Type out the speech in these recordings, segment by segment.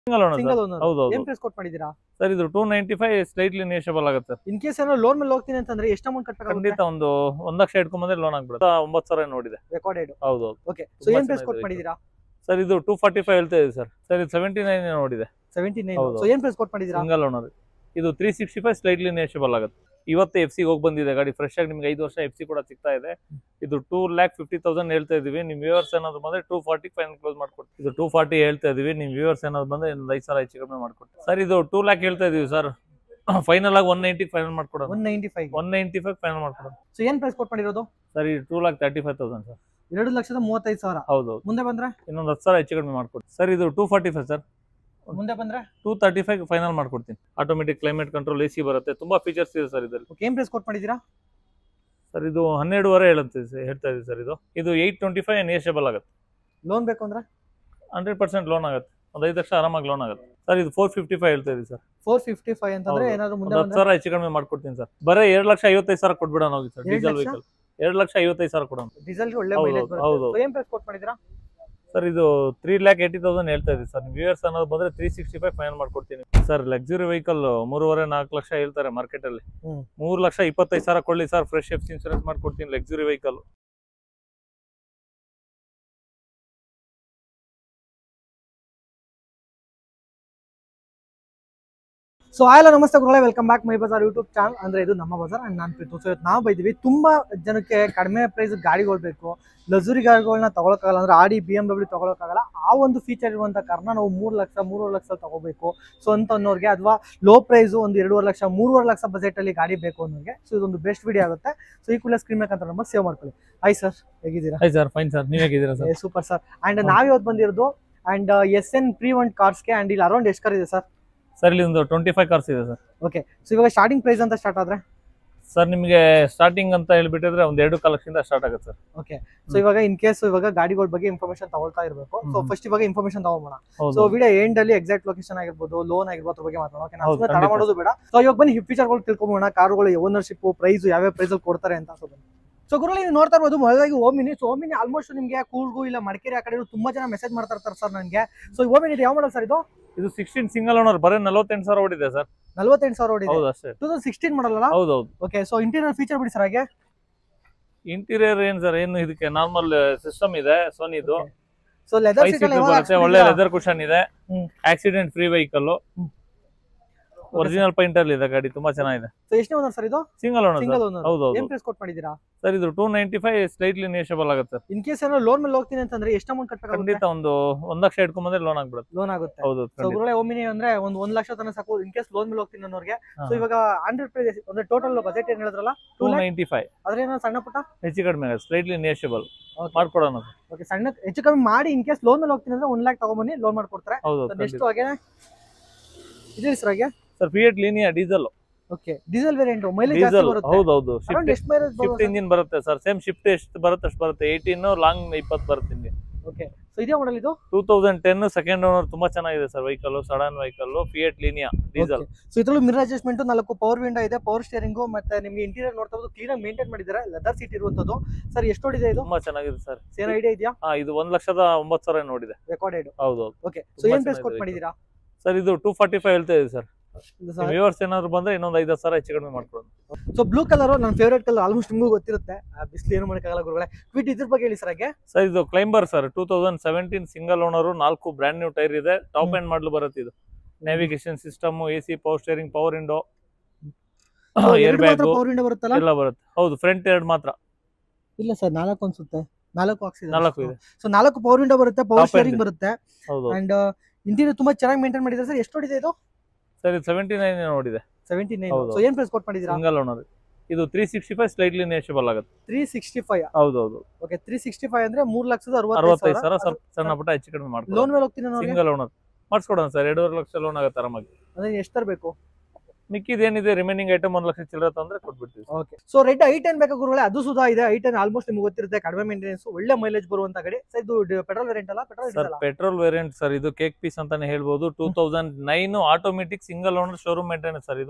Single owner single owner ಹೌದು ಏನ್ ಹೌದು ಪ್ರೈಸ್ ಕೊಟ್ ಮಾಡಿದೀರಾ ಸರ್ ಇದು two ninety five slightly negotiable ಆಗುತ್ತೆ ಇನ್ ಕೇಸ್ ಏನೋ ಲೋನ್ ಮೇಲೆ ಹೋಗ್ತೀನಿ ಅಂತಂದ್ರೆ ಎಷ್ಟು ಅಮೌಂಟ್ ಕಟ್ಟಬೇಕಾಗುತ್ತೆ ಖಂಡಿತ ಒಂದು ಒಂದ್ ಲಕ್ಷ ಇಟ್ಕೊಂಬಂದ್ರೆ ಲೋನ್ ಆಗ್ಬಿಡುತ್ತೆ ಒಂಬತ್ತು ಸಾವಿರ ನೋಡಿದೆ ರೆಕಾರ್ಡೆಡ್ ಹೌದು ಹೌದು ಓಕೆ ಸೊ ತುಂಬಾ ಏನ್ ಪ್ರೈಸ್ ಕೊಟ್ ಚೆನ್ನಾಗಿದೆ ಮಾಡಿದೀರಾ ಸರ್ ಇದು ಟೂ ಫಾರ್ಟಿ ಫೈವ್ ಹೇಳ್ತಾ ಇದೆ ಸರ್ ಸರ್ ಇದು ಸೆವೆಂಟಿ ನೈನ್ ನೋಡಿದೆ ಸೆವೆಂಟಿ ನೈನ್ ಹೌದು. ಸೊ ಏನ್ ಪ್ರೈಸ್ ಕೊಟ್ ಮಾಡಿದೀರಾ ಸಿಂಗಲ್ ಓನರ್ ಇದು three sixty five slightly negotiable ಆಗುತ್ತೆ ಇವತ್ತೇ ಎಫ್ ಸಿ ಹೋಗಿ ಬಂದಿದೆ ಗಾಡಿ ಫ್ರೆಶ್ ಆಗಿ ನಿಮ್ಗೆ ಐದು ವರ್ಷ ಎಫ್ ಸಿ ಕೂಡ ಸಿಗ್ತಾ ಇದೆ ಇದು ಟೂ ಲ್ಯಾಕ್ ಫಿಫ್ಟಿ ತೌಸಂಡ್ ಹೇಳ್ತಾ ಇದೀವಿ ನಿಮ್ ವ್ಯೂವರ್ಸ್ ಏನಾದ್ರು ಬಂದ್ರೆ ಟೂ ಫಾರ್ಟಿ ಫೈನಲ್ ಕ್ಲೋಸ್ ಮಾಡ್ಕೊಡ್ತೀವಿ ಇದು ಟೂ ಫಾರ್ಟಿ ಹೇಳ್ತಾ ಇದೀವಿ ನಿಮ್ ವ್ಯೂವರ್ಸ್ ಏನಾದ್ರು ಬಂದ್ರೆ ಒಂದು ಐದು ಸಾವಿರ ಹೆಚ್ಚು ಕಡಿಮೆ ಮಾಡ್ಕೊಡ್ತೀವಿ ಸರ್ ಇದು ಟೂ ಲ್ಯಾಕ್ ಹೇಳ್ತಾ ಇದೀವಿ ಸರ್ ಫೈನಲ್ ಆಗಿ ಒನ್ ನೈಂಟಿ ಫೈನಲ್ ಮಾಡ್ಕೊಡೋಣ one ninety five one ninety five final ಮಾಡ್ಕೊಡೋಣ ಸೊ ಏನ್ ಪ್ರೈಸ್ ಕೊಟ್ ಮಾಡಿರೋದು ಸರ್ ಇದು two lakh thirty five thousand sir ಎರಡು ಲಕ್ಷದ ಮೂವತ್ತೈದು ಸಾವಿರ ಹೌದು ಮುಂದೆ ಬಂದ್ರೆ ಇನ್ನೊಂದು ಹತ್ತು ಸಾವಿರ ಹೆಚ್ಚು ಕಡಿಮೆ ಮಾಡ್ಕೊಡ್ತೀವಿ ಸರ್ ಇದು ಟೂ ಫಾರ್ಟಿ ಫೈವ್ ಸರ್ ಮುಂದೆ ಬಂದ್ರೆ ಟೂ ತರ್ಟಿ ಫೈವ್ ಫೈನಲ್ ಮಾಡ್ಕೊಡ್ತೀನಿ automatic climate control A C ಬರುತ್ತೆ ತುಂಬಾ ಫೀಚರ್ಸ್ ಇದೆ ಸರ್ ಇದರಲ್ಲಿ ಓಕೆ ಏನ್ ಪ್ರೈಸ್ ಕೊಟ್ ಮಾಡಿದೀರಾ ಸರ್ ಇದು ಹನ್ನೆರಡುವರೆ ಹೇಳುತ್ತೆ ಸರ್ ಹೇಳ್ತಾ ಇದೆ ಸರ್ ಇದು ಇದು ಏಯ್ಟ್ ಟ್ವೆಂಟಿ ಫೈವ್ ನೇಷಬಲ್ ಆಗುತ್ತೆ ಲೋನ್ ಬೇಕು ಅಂದ್ರೆ ಹಂಡ್ರೆಡ್ ಪರ್ಸೆಂಟ್ ಲೋನ್ ಆಗುತ್ತೆ ಒಂದು ಐದು ಲಕ್ಷ ಆರಾಮಾಗಿ ಲೋನ್ ಆಗುತ್ತೆ ಸರ್ ಇದು ಫೋರ್ ಫಿಫ್ಟಿ ಫೈವ್ ಹೇಳ್ತಾ ಇದೆ ಸರ್ ಫೋರ್ ಫಿಫ್ಟಿ ಫೈವ್ ಅಂತಂದ್ರೆ ಹೌದು. ಏನಾದ್ರು ಮುಂದೆ ಒಂದು ಹತ್ತು ಬಂದ್ರೆ ಸಾವಿರ ಹೆಚ್ಚು ಕಡಿಮೆ ಮಾಡ್ಕೊಡ್ತೀನಿ ಸರ್ ಬರೀ ಎರಡು ಲಕ್ಷ ಐವತ್ತೈದು ಸಾವಿರ ಕೊಟ್ಬಿಡೋಣ ಹೋಗಿ ಸರ್ ಎರಡ್ ಡೀಸೆಲ್ ಲಕ್ಷ? ವೆಹಿಕಲ್ ಎರಡು ಲಕ್ಷ ಐವತ್ತೈದು ಸಾವಿರ ಕೊಡೋಣ ಡೀಸೆಲ್ ಒಳ್ಳೆ ಹೌದು, ಮೈಲೇಜ್ ಬರುತ್ತೆ ಹೌದು. So ಏನ್ ಪ್ರೈಸ್ ಕೊಟ್ ಮಾಡಿದೀರಾ ಸರ್ ಇದು ತ್ರೀ ಲ್ಯಾಕ್ ಏಯ್ಟಿ ತೌಸಂಡ್ ಹೇಳ್ತಾ ಇದೆ ಸರ್ ವ್ಯೂಯರ್ಸ್ ಅನ್ನೋದು ಬಂದ್ರೆ ತ್ರೀ ಸಿಕ್ಸ್ಟಿ ಫೈವ್ ಫೈನಲ್ ಮಾಡ್ಕೊಡ್ತೀನಿ ಸರ್ ಲಕ್ಸುರಿ ವೆಹಿಕಲ್ ಮೂರುವರೆ ನಾಲ್ಕು ಲಕ್ಷ ಹೇಳ್ತಾರೆ ಮಾರ್ಕೆಟ್ ಅಲ್ಲಿ ಹ್ಮ್. ಮೂರು ಲಕ್ಷ ಇಪ್ಪತ್ತೈದು ಸಾವಿರ ಕೊಡ್ಲಿ ಸರ್ ಫ್ರೆಶ್ ಎಫ್ ಇನ್ಸೂರೆನ್ಸ್ ಮಾಡ್ಕೊಡ್ತೀನಿ ಲಕ್ಸುರಿ ವೆಹಿಕಲ್ ಸೊ ಆಯಲ್ಲ ನಮಸ್ತೆ ಗುರುಗಳೇ welcome back my bazaar YouTube channel ಅಂದ್ರೆ ಇದು ನಮ್ಮ ಬಜಾರ್ ಅಂಡ್ ನಾನು ಪ್ರೀತು ಸೊ ಇವತ್ತು ನಾವು ಬೈದಿವಿ ತುಂಬಾ ಜನಕ್ಕೆ ಕಡಿಮೆ ಪ್ರೈಸ್ ಗಾಡಿಗಳು ಬೇಕು ಲಕ್ಸುರಿ ಗಾಡಿಗಳನ್ನ ತಗೊಳಕ್ಕಾಗಲ್ಲ ಅಂದ್ರೆ ಆಡಿ ಬಿ ಎಂ ಡಬ್ಲ್ಯೂ ತಗೊಳಕ್ಕಾಗಲ್ಲ ಆ ಒಂದು ಫೀಚರ್ ಇರುವಂತ ಕಾರಣ ನಾವು ಮೂರು ಲಕ್ಷ ಮೂರುವರೆ ಲಕ್ಷ ತಗೋಬೇಕು ಸೊ ಅಂತ ಅನ್ನೋರಿಗೆ ಅಥವಾ ಲೋ ಪ್ರೈಸ್ ಒಂದು ಎರಡೂವರೆ ಲಕ್ಷ ಮೂರುವರೆ ಲಕ್ಷ ಬಜೆಟ್ ಅಲ್ಲಿ ಗಾಡಿ ಬೇಕು ಅನ್ನೋರಿಗೆ ಸೊ ಇದೊಂದು ಬೆಸ್ಟ್ ವಿಡಿಯೋ ಆಗುತ್ತೆ ಸೊ ಈ ಕೂಡಲೇ ಸ್ಕ್ರೀನ್ ಬೇಕಂತ ನಂಬರ್ ಸೇವ್ ಮಾಡ್ಕೊಳ್ಳಿ ಹಾಯ್ ಸರ್ ಹೇಗಿದ್ದೀರಾ ಹಾಯ್ ಸರ್ ಫೈನ್ ಸರ್ ನೀವ್ ಹೇಗಿದ್ದೀರಾ ಸರ್ ಸೂಪರ್ ಸರ್ ಅಂಡ್ ನಾವ್ ಇವತ್ತು ಬಂದಿರೋದು and S N pre owned ಕಾರ್ಸ್ಗೆ ಅಂಡ್ ಇಲ್ಲಿ ಅರೌಂಡ್ ಎಷ್ಟು ಕಾರ್ ಇದೆ ಸರ್ ಸರ್ ಇಲ್ಲಿ ಒಂದು ಟ್ವೆಂಟಿ ಫೈವ್ ಕಾರ್ಸ್ ಇದೆ ಸರ್ ಸೊ ಇವಾಗ ಸ್ಟಾರ್ಟಿಂಗ್ ಪ್ರೈಸ್ ಅಂತ ಸ್ಟಾರ್ಟ್ ಆದ್ರೆ ಸರ್ ನಿಮಗೆ ಸ್ಟಾರ್ಟಿಂಗ್ ಅಂತ ಹೇಳ್ಬಿಟ್ಟಿದ್ರೆ ಒಂದ್ ಎರಡು ಕಾಲು ಲಕ್ಷದಿಂದ ಸ್ಟಾರ್ಟ್ ಆಗುತ್ತೆ ಸರ್ ಓಕೆ ಸೊ ಇವಾಗ ಇನ್ ಕೇಸ್ ಇವಾಗ ಗಾಡಿಗಳ ಬಗ್ಗೆ ಇನ್ಫಾರ್ಮೇಶನ್ ತಗೊಳ್ತಾ ಇರಬೇಕು ಸೊ ಹ್ಮ್. ಫಸ್ಟ್ ಇವಾಗ ಇನ್ಫಾರ್ಮೇಶನ್ ತಗೊಂಬೋಣ ಸೊ ಹೌದು ವಿಡಿಯೋ ಎಂಡ್ ಅಲ್ಲಿ ಎಕ್ಸಾಕ್ಟ್ ಲೊಕೇಶನ್ ಆಗಿರ್ಬೋದು ಲೋನ್ ಆಗಿರ್ಬೋದು ಅದ್ರ ಬಗ್ಗೆ ಮಾತಾಡೋಣ ಓಕೆ ಹೌದು, ತಡ ಖಂಡಿತ. ಮಾಡೋದು ಬೇಡ ಸೊ ಇವಾಗ ಬನ್ನಿ ಫೀಚರ್ಗಳು ತಿಳ್ಕೊಂಬೋಣ ಕಾರುಗಳು ಓನರ್ಶಿಪ್ ಪ್ರೈಸ್ ಯಾವ್ಯಾವ ಪ್ರೈಸ್ ಅಲ್ಲಿ ಕೊಡ್ತಾರೆ ಅಂತ ಸೊ ಬನ್ನಿ ಸೊ ಗುರುಗಳು ನೀವು ನೋಡ್ತಾ ಇರ್ಬೋದು ಮೊದಲಾಗಿ ಓಮಿನಿ ಸೊ ಓಮಿನಿ ಆಲ್ಮೋಸ್ಟ್ ನಿಮಗೆ ಕೂರ್ಗು ಇಲ್ಲ ಮಡಿಕೇರಿ ಆ ಕಡೆ ತುಂಬಾ ಜನ ಮೆಸೇಜ್ ಮಾಡ್ತಾ ಇರ್ತಾರೆ ಸರ್ ನನಗೆ ಸೊ ಓಮಿನಿ ಇದು ಯಾವ ಮಾಡಲ್ ಸರ್ ಇದು ಇದು ಸಿಕ್ಸ್ಟೀನ್ ಸಿಂಗಲ್ ಓನರ್ ಬರೀ ನಲವತ್ತೆಂಟು ಸಾವಿರ ಓಡಿದೆ ಸರ್ ನಲ್ವತ್ತೆಂಟು ಸಾವಿರ ಓಡಿದೆ ಹೌದು ಅಷ್ಟೇ ಟೂ ತೌಸಂಡ್ ಸಿಕ್ಸ್ಟೀನ್ ಮಾಡಲ್ಲ ಹೌದು ಹೌದು ಓಕೆ ಸೊ ಇಂಟೀರಿಯರ್ ಫೀಚರ್ ಬಿಡಿ ಸರ್ ಹಾಗೆ ಇಂಟೀರಿಯರ್ ಏನ್ ಸರ್ ಏನು ಇದಕ್ಕೆ ನಾರ್ಮಲ್ ಸಿಸ್ಟಮ್ ಇದೆ ಸೋನಿದು so leather five seat seat ಬರುತ್ತೆ ಒಳ್ಳೆ ಲೆದರ್ ಕುಶನ್ ಇದೆ hmm. Accident free vehicle hmm. Original paint ಅಲ್ಲಿ ಇದೆ ಗಾಡಿ ತುಂಬಾ ಚೆನ್ನಾಗಿದೆ ಸೊ ಎಷ್ಟು ಓನರ್ ಸರ್ ಇದು single owner single sir owner ಹೌದು ಏನ್ ಹೌದು ಪ್ರೈಸ್ ಕೊಟ್ ಮಾಡಿದೀರಾ ಸರ್ ಇದು two ninety five slightly negotiable ಆಗುತ್ತೆ ಸರ್ ಇನ್ ಕೇಸ್ ಏನೋ ಲೋನ್ ಮೇಲೆ ಹೋಗ್ತೀನಿ ಅಂತಂದ್ರೆ ಎಷ್ಟು ಅಮೌಂಟ್ ಕಟ್ಟಬೇಕಾಗುತ್ತೆ ಖಂಡಿತ ಒಂದು ಒಂದ್ ಲಕ್ಷ ಇಟ್ಕೊಂಬಂದ್ರೆ ಲೋನ್ ಆಗ್ಬಿಡುತ್ತೆ ಲೋನ್ ಆಗುತ್ತೆ ಹೌದು ಸೊ ಗುರುಳೆ ಒಮ್ಮಿನಿ ಅಂದ್ರೆ ಒಂದ್ ಒಂದ್ ಲಕ್ಷ ತನಕ ಸಾಕು ಇನ್ ಕೇಸ್ ಲೋನ್ ಮೇಲೆ ಹೋಗ್ತೀನಿ ಅನ್ನೋರಿಗೆ ಸೊ ಇವಾಗ ಹಂಡ್ರೆಡ್ ಪ್ರೈಸ್ ಅಂದ್ರೆ ಟೋಟಲ್ ಬಜೆಟ್ ಏನ್ ಹೇಳಿದ್ರಲ್ಲ ಟೂ ನೈಂಟಿ ಫೈವ್ ಅದ್ರ ಏನೋ ಸಣ್ಣ ಪುಟ್ಟ ಹೆಚ್ಚು ಕಡಿಮೆ ಆಗುತ್ತೆ ಸ್ಲೈಟ್ಲಿ ನೇಷಬಲ್ ಮಾಡ್ಕೊಡೋಣ ಸರ್ ಓಕೆ ಸಣ್ಣ ಹೆಚ್ಚು ಕಮ್ಮಿ ಮಾಡಿ ಇನ್ ಕೇಸ್ ಲೋನ್ ಮೇಲೆ ಹೋಗ್ತೀನಿ ಅಂದ್ರೆ ಒಂದ್ ಲ್ಯಾಕ್ ತಗೊಂಬನ್ನಿ ಲೋನ್ ಮಾಡ್ಕೊಡ್ತಾರೆ ಹೌದು ನೆಕ್ಸ್ಟ್ ಹಾಗೆ ಇದೆ ಸರ್ ಹಾಗೆ sir Fiat Linea diesel okay diesel variant mileage ಜಾಸ್ತಿ ಡೀಸೆಲ್ ಬರುತ್ತೆ ಹೌದು ಹೌದು ಅರೌಂಡ್ ಶಿಫ್ಟ್ ಎಷ್ಟು ಮೈಲೇಜ್ ಶಿಫ್ಟ್ ಇಂಜಿನ್ ಬರುತ್ತೆ ಸರ್ ಸೇಮ್ ಶಿಫ್ಟ್ ಎಷ್ಟು ಬರುತ್ತೆ ಅಷ್ಟು ಬರುತ್ತೆ ಏಯ್ಟೀನ್ ಲಾಂಗ್ ಇಪ್ಪತ್ತು ಬರುತ್ತೆ ನಿಮಗೆ ಓಕೆ ಸೊ ಇದೇ ಮಾಡಲ್ ಇದು two thousand ten second owner ತುಂಬಾ ಚೆನ್ನಾಗಿದೆ sir vehicle sedan vehicle Fiat Linea diesel so ಇದ್ರಲ್ಲೂ ಮಿರರ್ ಅಡ್ಜಸ್ಟ್ಮೆಂಟ್ ನಾಲ್ಕು ಪವರ್ ವಿಂಡೋ ಇದೆ ಪವರ್ ಸ್ಟೇರಿಂಗು ಮತ್ತೆ ನಿಮ್ಗೆ ಇಂಟೀರಿಯರ್ ನೋಡ್ತಾ ಹೋದ್ರೆ ಕ್ಲೀನ್ ಆಗಿ ಮೇಂಟೈನ್ ಮಾಡಿದ್ದಾರೆ ಲೆದರ್ ಸೀಟ್ ಇರುವಂತದ್ದು ಸರ್ ಎಷ್ಟು ಹೊಡಿದೆ ಇದು ತುಂಬಾ ಚೆನ್ನಾಗಿದೆ ಸರ್ ಏನ್ ಐಡಿಯಾ ಇದೆಯಾ ಹಾ ಇದು ಒಂದ್ ಲಕ್ಷದ ಒಂಬತ್ತು ಸಾವಿರ ನೋಡಿದೆ ರೆಕಾರ್ಡೆಡ್ ಹೌದು ಹೌದು ಓಕೆ ಸೊ ತುಂಬಾ ಏನ್ ಪ್ರೈಸ್ ಕೊಟ್ ಚೆನ್ನಾಗಿದೆ ಮಾಡಿದೀರಾ ಸರ್ ಇದು ಟೂ ಫಾರ್ಟಿ ಫೈವ್ ಹೇಳ್ತಾ ಇದೆ ಸರ್ ಇದು ಸರ್ ವ್ಯೂವರ್ಸ್ ಏನಾದ್ರು ಬಂದ್ರೆ ಇನ್ನೊಂದು ಐದು ಸಾವಿರ ಹೆಚ್ಚು ಕಡಿಮೆ ಮಾಡ್ಕೊಡೋಣ ಸೊ ಬ್ಲೂ ಕಲರ್ ನನ್ನ ಫೇವರೇಟ್ ಕಲರ್ ಆಲ್ಮೋಸ್ಟ್ ನಿಮಗೂ ಗೊತ್ತಿರುತ್ತೆ ಬಿಸಿಲು ಏನು ಮಾಡೋಕ್ಕಾಗಲ್ಲ ಗುರುಗಳೇ ಕ್ವಿಟ್ ಇದ್ರ ಬಗ್ಗೆ ಹೇಳಿ ಸರ್ ಹಾಗೆ ಸರ್ ಇದು Climber sir two thousand seventeen single owner ನಾಲ್ಕು ಬ್ರ್ಯಾಂಡ್ ನ್ಯೂ ಟೈರ್ ಇದೆ ಟಾಪ್ ಹ್ಮ್. ಎಂಡ್ ಮಾಡಲು ಬರುತ್ತೆ ಇದು navigation system A C power steering power window air ಎರಡು ಮಾತ್ರ ಬ್ಯಾಗು ಪವರ್ ವಿಂಡೋ ಬರುತ್ತಲ್ಲ ಎಲ್ಲ ಬರುತ್ತೆ ಹೌದು ಫ್ರಂಟ್ ಎರಡು ಮಾತ್ರ ಇಲ್ಲ ಸರ್ ನಾಲ್ಕು ಅನ್ಸುತ್ತೆ ನಾಲ್ಕು ಹಾಕ್ಸಿದೆ ನಾಲ್ಕು ಇದೆ ಸೊ ನಾಲ್ಕು ಪವರ್ ವಿಂಡೋ ಬರುತ್ತೆ ಪವರ್ Top end ಸ್ಟೇರಿಂಗ್ ಇದೆ. ಬರುತ್ತೆ ಹೌದು ಅಂಡ್ ಇಂಟೀರಿಯರ್ ತುಂಬಾ ಚೆನ್ನಾಗಿ ಮೇಂಟೈನ್ ಮಾಡಿದ್ದಾರೆ ಸರ್ ಎಷ್ಟು ಹೊಡಿದೆ ಇದು ಸರ್ ಇದು ಸೆವೆಂಟಿ ನೈನ್ ನೋಡಿದೆ ಸೆವೆಂಟಿ ನೈನ್ ಹೌದು. ಸೊ ಏನ್ ಪ್ರೈಸ್ ಕೊಟ್ ಮಾಡಿದ್ದೀರಾ ಸಿಂಗಲ್ ಓನರ್ ಇದು three sixty five slightly negotiable ಆಗುತ್ತೆ ತ್ರೀ ಸಿಕ್ಸ್ಟಿ ಫೈವ್ ಹೌದು ಹೌದು ಓಕೆ ತ್ರೀ ಸಿಕ್ಸ್ಟಿ ಫೈವ್ ಅಂದ್ರೆ ಮೂರ್ ಲಕ್ಷದ ಅರವತ್ತೈದು ಅರವತ್ತೈದು ಸಾವಿರ ಸಾವಿರ ಸ್ವಲ್ಪ ಸಣ್ಣ ಪುಟ್ಟ ಹೆಚ್ಚು ಕಡಿಮೆ ಮಾಡ್ಕೊಳ್ಳಿ ಲೋನ್ ಮೇಲೆ ಹೋಗ್ತೀನಿ ಅನ್ನೋರಿಗೆ ಸಿಂಗಲ್ ಓನರ್ ಮಾಡಿಸ್ಕೊಡೋಣ ಸರ್ ಎರಡೂವರೆ ಲಕ್ಷ ಲೋನ್ ಆಗುತ್ತೆ ಆರಾಮಾಗಿ ಅಂದ್ರೆ ಎಷ್ಟು ತರಬೇಕು ಮಿಕ್ಕಿದ ಏನಿದೆ ರಿಮೈನಿಂಗ್ ಐಟಮ್ ಒಂದ್ ಲಕ್ಷ ಚಿಲ್ಲರೆ ತಂದ್ರೆ ಕೊಟ್ಬಿಡ್ತೀವಿ sir. Okay so red I ten ಬೇಕಾ ಗುರುಗಳೇ ಅದು ಸುಧಾ ಇದೆ ಐ ಟೆನ್ ಆಲ್ಮೋಸ್ಟ್ ನಿಮ್ಗೆ ಗೊತ್ತಿರುತ್ತೆ ಕಡಿಮೆ ಮೇಂಟೆನೆನ್ಸ್ ಒಳ್ಳೆ ಮೈಲೇಜ್ ಬರುವಂತ ಗಾಡಿ ಸರ್ ಇದು ಪೆಟ್ರೋಲ್ ವೇರಿಯಂಟ್ ಅಲ್ಲ petrol sir petrol variant sir ಇದು ಕೇಕ್ ಪೀಸ್ ಅಂತಾನೆ ಹೇಳ್ಬೋದು two thousand nine automatic single owner showroom maintenance sir ಇದು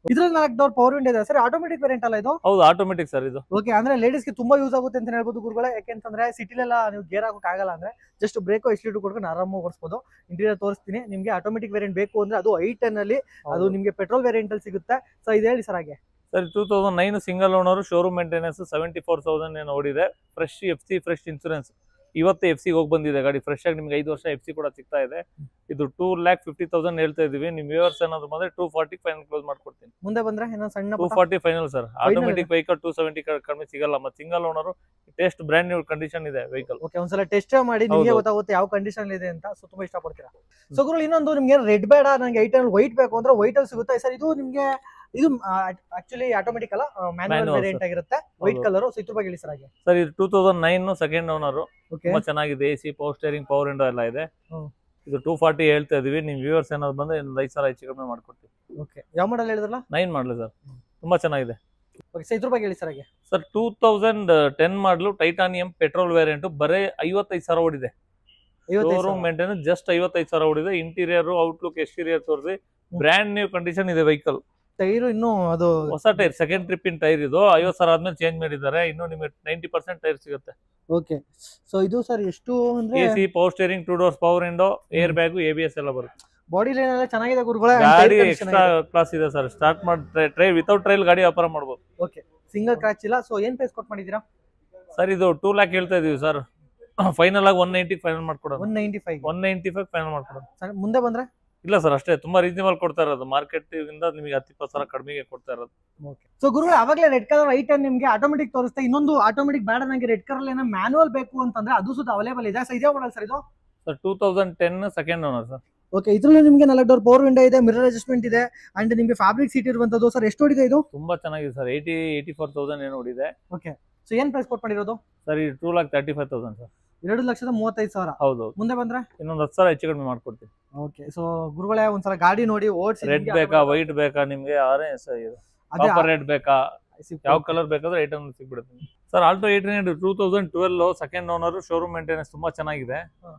ಇದ್ರಲ್ಲಿ ನಾಲ್ಕು ಡೋರ್ ಪವರ್ ವಿಂಡೋ ಇದೆ ಸರ್ ಆಟೋಮೆಟಿಕ್ ವೇರಿಯಂಟ್ ಅಲ್ಲ ಇದು ಹೌದು ಆಟೋಮೆಟಿಕ್ ಸರ್ ಇದು ಓಕೆ ಅಂದ್ರೆ ಲೇಡೀಸ್ಗೆ ತುಂಬಾ ಯೂಸ್ ಆಗುತ್ತೆ ಅಂತ ಹೇಳ್ಬೋದು ಗುರುಗಳೇ ಯಾಕೆಂತಂದ್ರೆ ಸಿಟಿಲೆಲ್ಲ ನೀವು ಗೇರ್ ಹಾಕೋಕ್ ಆಗಲ್ಲ ಅಂದ್ರೆ ಜಸ್ಟ್ ಬ್ರೇಕ್ ಎಸ್ ಟು ಕೊಡ್ಕೊಂಡು ಆರಾಮಾಗಿ ಓಡಿಸ್ಬೋದು ಇಂಟೀರಿಯರ್ ತೋರಿಸ್ತೀನಿ ನಿಮ್ಗೆ ಆಟೋಮೆಟಿಕ್ ವೇರಿಯಂಟ್ ಬೇಕು ಅಂದ್ರೆ ಅದು ಐ ಟೆನ್ ಅಲ್ಲಿ ಅದು ನಿಮ್ಗೆ ಪೆಟ್ರೋಲ್ ವೇರಿಯಂಟ್ ಅಲ್ಲಿ ಸಿಗುತ್ತೆ ಸೊ ಇದು ಹೇಳಿ ಸರ್ ಹಾಗೆ sir two thousand nine single owner showroom maintenance seventy four thousand ಏನು ಓಡಿದೆ fresh F C fresh insurance ಇವತ್ತೇ ಎಫ್ ಸಿ ಹೋಗಿ ಬಂದಿದೆ ಗಾಡಿ ಫ್ರೆಶ್ ಆಗಿ ನಿಮ್ಗೆ ಐದು ವರ್ಷ ಎಫ್ ಸಿ ಕೂಡ ಸಿಗ್ತಾ ಇದೆ ಇದು ಟೂ ಲ್ಯಾಕ್ ಫಿಫ್ಟಿ ತೌಸಂಡ್ ಹೇಳ್ತಾ ಇದೀವಿ ನಿಮ್ ವ್ಯೂವರ್ಸ್ ಏನಾದ್ರು ಬಂದ್ರೆ ಟೂ ಫಾರ್ಟಿ ಫೈನಲ್ ಕ್ಲೋಸ್ ಮಾಡ್ಕೊಡ್ತೀನಿ ಮುಂದೆ ಬಂದ್ರೆ ಏನೋ ಸಣ್ಣ ಟೂ ಪುಟ್ಟ- forty final sir automatic vehicle two seventy ಕಡಿಮೆ ಸಿಗಲ್ಲ ಮತ್ತೆ single owner test brand new condition ಇದೆ ವೆಹಿಕಲ್ ಓಕೆ ಒಂದ್ಸಲ ಟೆಸ್ಟ್ ಮಾಡಿ ನಿಮಗೆ ಹೌದು. ಗೊತ್ತಾಗುತ್ತೆ ಯಾವ ಕಂಡೀಷನ್ ಇದೆ ಅಂತ ಸೊ ತುಂಬಾ ಇಷ್ಟಪಡ್ತೀರಾ ಸೊ ಗುರು ಇನ್ನೊಂದು ನಿಮ್ಗೆ ರೆಡ್ ಬೇಡ ನಂಗೆ ಐಟ್ ಅಲ್ಲಿ ವೈಟ್ ಬೇಕು ಅಂದ್ರೆ ವೈಟ್ ಅಲ್ಲಿ ಸಿಗುತ್ತೆ ಸರ್ ಇದು ನಿಮ್ಗೆ ಇದು ಆಕ್ಚುಲಿ ಆಟೋಮೆಟಿಕ್ ಅಲ್ಲ ಮ್ಯಾನುವಲ್ Manual, ವೇರಿಯಂಟ್ ಆಗಿರುತ್ತೆ ವೈಟ್ ಹೌದು. ಕಲರ್ ಸೊ ಇದ್ರ ಬಗ್ಗೆ ಹೇಳಿ ಸರ್ ಹಾಗೆ ಸರ್ ಇದು two thousand nine second owner okay ತುಂಬಾ ಚೆನ್ನಾಗಿದೆ A C power steering power window ಎಲ್ಲ ಇದೆ ಹ್ಮ್. ಇದು ಟೂ ಫಾರ್ಟಿ ಹೇಳ್ತಾ ಇದೀವಿ ನಿಮ್ ವ್ಯೂವರ್ಸ್ ಏನಾದ್ರು ಬಂದ್ರೆ ಒಂದು ಐದು ಸಾವಿರ ಹೆಚ್ಚು ಕಡಿಮೆ ಮಾಡ್ಕೊಡ್ತೀವಿ ಓಕೆ ಯಾವ ಮಾಡಲ್ ಹೇಳಿದ್ರಲ್ಲ ನೈನ್ ಮಾಡಲು ಸರ್ ತುಂಬಾ ಚೆನ್ನಾಗಿದೆ ಓಕೆ ಸೊ ಇದ್ರ ಬಗ್ಗೆ ಹೇಳಿ ಸರ್ ಹಾಗೆ sir two thousand ten model titanium petrol variant ಬರೀ ಐವತ್ತೈದು ಸಾವಿರ ಓಡಿದೆ ಐವತ್ತೈದು ಶೋರೂಮ್ ಮೇಂಟೆನೆನ್ಸ್ ಜಸ್ಟ್ ಐವತ್ತೈದು ಸಾವಿರ ಓಡಿದೆ ಇಂಟೀರಿಯರ್ ಔಟ್ಲುಕ್ ಎಕ್ಸ್ಟೀರಿಯರ್ ತೋರಿಸಿ ಬ್ರ್ಯಾಂಡ್ ನ್ಯೂ ಕಂಡೀಷನ್ ಇದೆ ವೆಹಿಕಲ್ ಟೈರು ಇನ್ನು ಅದು ಹೊಸ tyre second trip in tyre ಇದು ಐವತ್ತು ಸಾವಿರ ಆದ್ಮೇಲೆ ಚೇಂಜ್ ಮಾಡಿದ್ದಾರೆ ಇನ್ನು ನಿಮಗೆ ನೈಂಟಿ ಪರ್ಸೆಂಟ್ ಟೈರ್ ಸಿಗುತ್ತೆ ಓಕೆ ಸೊ ಇದು ಸರ್ ಎಷ್ಟು ಅಂದ್ರೆ A C power steering two doors power window air bag A B S ಎಲ್ಲ ಬರುತ್ತೆ ಬಾಡಿ ಲೈನ್ ಎಲ್ಲ ಚೆನ್ನಾಗಿದೆ ಗುರುಗಳೇ ಗಾಡಿ ಎಕ್ಸ್ಟ್ರಾ ಕ್ಲಾಸ್ ಇದೆ ಸರ್ ಸ್ಟಾರ್ಟ್ ಮಾಡಿ ಟ್ರೈ ವಿತೌಟ್ ಟ್ರೈಲ್ ಗಾಡಿ ವ್ಯಾಪಾರ ಮಾಡ್ಬೋದು ಓಕೆ ಸಿಂಗಲ್ ಕ್ರಾಚ್ ಇಲ್ಲ ಸೊ ಏನ್ ಪ್ರೈಸ್ ಕೊಟ್ಟು ಮಾಡಿದೀರಾ ಸರ್ ಇದು ಟೂ ಲ್ಯಾಕ್ ಹೇಳ್ತಾ ಇದೀವಿ ಸರ್ ಫೈನಲ್ ಆಗಿ ಒನ್ ನೈಂಟಿ ಫೈನಲ್ ಮಾಡ್ಕೊಡೋದು one ninety five one ninety five final ಮಾಡ್ಕೊಡೋದು ಮುಂದೆ ಬಂದ್ರೆ ಇಲ್ಲ ಸರ್ ಅಷ್ಟೇ ತುಂಬಾ ರೀಸನೇಬಲ್ ಕೊಡ್ತಾ ಇರೋದು ಮಾರ್ಕೆಟ್ ಇಂದ ನಿಮಗೆ ಹತ್ತು ಇಪ್ಪತ್ತು ಸಾವಿರ ಕಡಿಮೆಗೆ ಕೊಡ್ತಾ ಇರೋದು ಸೊ ಗುರುಗಳು ಅವಾಗಲೇ ರೆಡ್ ಕಲರ್ ಐಟ್ ನಿಮ್ಗೆ ಆಟೋಮೆಟಿಕ್ ತೋರಿಸ್ತಾ ಇನ್ನೊಂದು ಆಟೋಮೆಟಿಕ್ ಬೇಡ ನಂಗೆ ರೆಡ್ ಕಲರ್ ಏನೋ ಮ್ಯಾನುವಲ್ ಬೇಕು ಅಂತಂದ್ರೆ ಅದು ಸುತ್ತ ಅವೈಲೇಬಲ್ ಇದೆ ಸೊ ಇದೇ ಮಾಡಲ್ ಸರ್ ಇದು sir two thousand ten second owner sir okay ಇದ್ರಲ್ಲಿ ನಿಮಗೆ ನಾಲ್ಕು ಡೋರ್ ಪವರ್ ವಿಂಡೋ ಇದೆ ಮಿರರ್ ಅಡ್ಜಸ್ಟ್ಮೆಂಟ್ ಇದೆ ಅಂಡ್ ನಿಮಗೆ ಫ್ಯಾಬ್ರಿಕ್ ಸೀಟ್ ಇರುವಂತದ್ದು ಸರ್ ಎಷ್ಟು ಹೊಡಿದೆ ಇದು ತುಂಬಾ ಚೆನ್ನಾಗಿದೆ sir eighty eighty four thousand ಏನು ನೋಡಿದೆ ಓಕೆ ಸೊ ಏನ್ ಪ್ರೈಸ್ ಕೊಟ್ಟು ಮಾಡಿರೋದು ಸರ್ ಇದು two lakh thirty five thousand sir ಎರಡು ಲಕ್ಷದ ಮೂವತ್ತೈದು ಸಾವಿರ ಹೌದು ಮುಂದೆ ಬಂದ್ರೆ ಇನ್ನೊಂದು ಹತ್ತು ಸಾವಿರ ಹೆಚ್ಚು ಕಡಿಮೆ ಮಾಡ್ಕೊಡ್ತೀನಿ ಓಕೆ ಸೊ ಗುರುಗಳೇ ಒಂದ್ಸಲ ಗಾಡಿ ನೋಡಿ ಓಡಿಸಿ ರೆಡ್ ಬೇಕಾ ವೈಟ್ ಬೇಕಾ ನಿಮ್ಗೆ ಆರೆಂಜ್ ಅದೇ ಕಾಪರ್ ರೆಡ್ ಬೇಕಾ ಸಿಗ್ಬೋದು. ಯಾವ ಕಲರ್ ಬೇಕಾದ್ರೆ ಐಟಮ್ ಸಿಗ್ಬಿಡುತ್ತೆ sir Alto eight hundred two thousand twelve second owner showroom maintenance ತುಂಬಾ ಚೆನ್ನಾಗಿದೆ ಹಾ.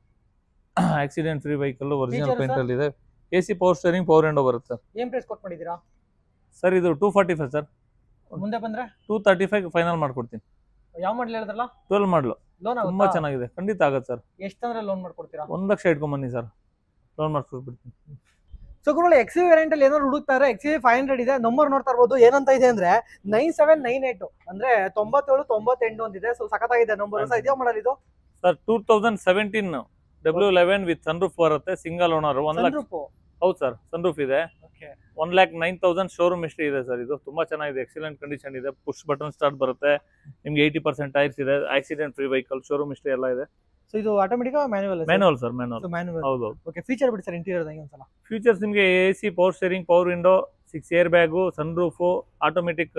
Accident free vehicle original Features, paint ಅಲ್ಲಿ ಇದೆ A C power steering power window ಬರುತ್ತೆ ಏನ್ ಪ್ರೈಸ್ ಕೊಟ್ಟು ಮಾಡಿದೀರಾ ಸರ್ ಇದು ಟೂ ಫಾರ್ಟಿ ಫೈವ್ ಸರ್ ಮುಂದೆ ಬಂದ್ರೆ ಟೂ ತರ್ಟಿ ಫೈವ್ ಫೈನಲ್ ಮಾಡ್ಕೊಡ್ತೀನಿ ಯಾವ ಮಾಡಲ್ ಹೇಳಿದ್ರಲ್ಲ ಟ್ವೆಲ್ ಮಾಡಲು ಲೋನ್ ತುಂಬಾ ಚೆನ್ನಾಗಿದೆ ಖಂಡಿತ ಆಗತ್ತೆ ಸರ್ ಎಷ್ಟಂದ್ರೆ ಲೋನ್ ಮಾಡ್ಕೊಡ್ತೀರಾ ಒಂದ್ ಲಕ್ಷ ಇಟ್ಕೊಂಬನ್ನಿ ಸರ್ ಲೋನ್ ಮಾಡ್ಕೊಟ್ಬಿಡ್ತೀನಿ ಸೊ ಗುರುಗಳು ಎಕ್ಸ್ ವಿ ವೇರಿಯಂಟ್ ಅಲ್ಲಿ ಏನಾದ್ರು ಹುಡುಕ್ತಾರೆ ಎಕ್ಸ್ ವಿ ಫೈವ್ ಹಂಡ್ರೆಡ್ ಇದೆ ನಂಬರ್ ನೋಡ್ತಾ ಇರ್ಬೋದು ಏನಂತ ಇದೆ ಅಂದ್ರೆ ನೈನ್ ಸೆವೆನ್ ನೈನ್ ಏಟ್ ಅಂದ್ರೆ ತೊಂಬತ್ತೇಳು ತೊಂಬತ್ತೆಂಟು ಅಂತಿದೆ ಸೊ ಸಖತ್ತಾಗಿದೆ ನಂಬರ್ ಸೊ ಇದೇ ಮಾಡಲ್ ಇದು sir two thousand seventeen W eleven with sunroof ಬರುತ್ತೆ single owner one lakh Sunroof. ಹೌದು ಸರ್ ಸನ್ರೂಫ್ ಇದೆ Okay. One lakh nine thousand showroom history ಇದೆ ಸರ್ ಇದು ತುಂಬಾ ಚೆನ್ನಾಗಿದೆ ಎಕ್ಸಲೆಂಟ್ ಕಂಡೀಷನ್ ಇದೆ ಪುಷ್ ಬಟನ್ ಸ್ಟಾರ್ಟ್ ಬರುತ್ತೆ ನಿಮ್ಗೆ ಏಯ್ಟಿ ಪರ್ಸೆಂಟ್ ಟೈರ್ಸ್ ಇದೆ accident free vehicle showroom history ಎಲ್ಲ ಇದೆ ಸೊ ಇದು automatic manual manual sir manual manual ಹೌದು ಓಕೆ ಫೀಚರ್ ಬಿಡಿ ಸರ್ ಇಂಟೀರಿಯರ್ ಒಂದ್ಸಲ ಫ್ಯೂಚರ್ಸ್ ನಿಮಗೆ A C power steering power window six air bag sunroof automatic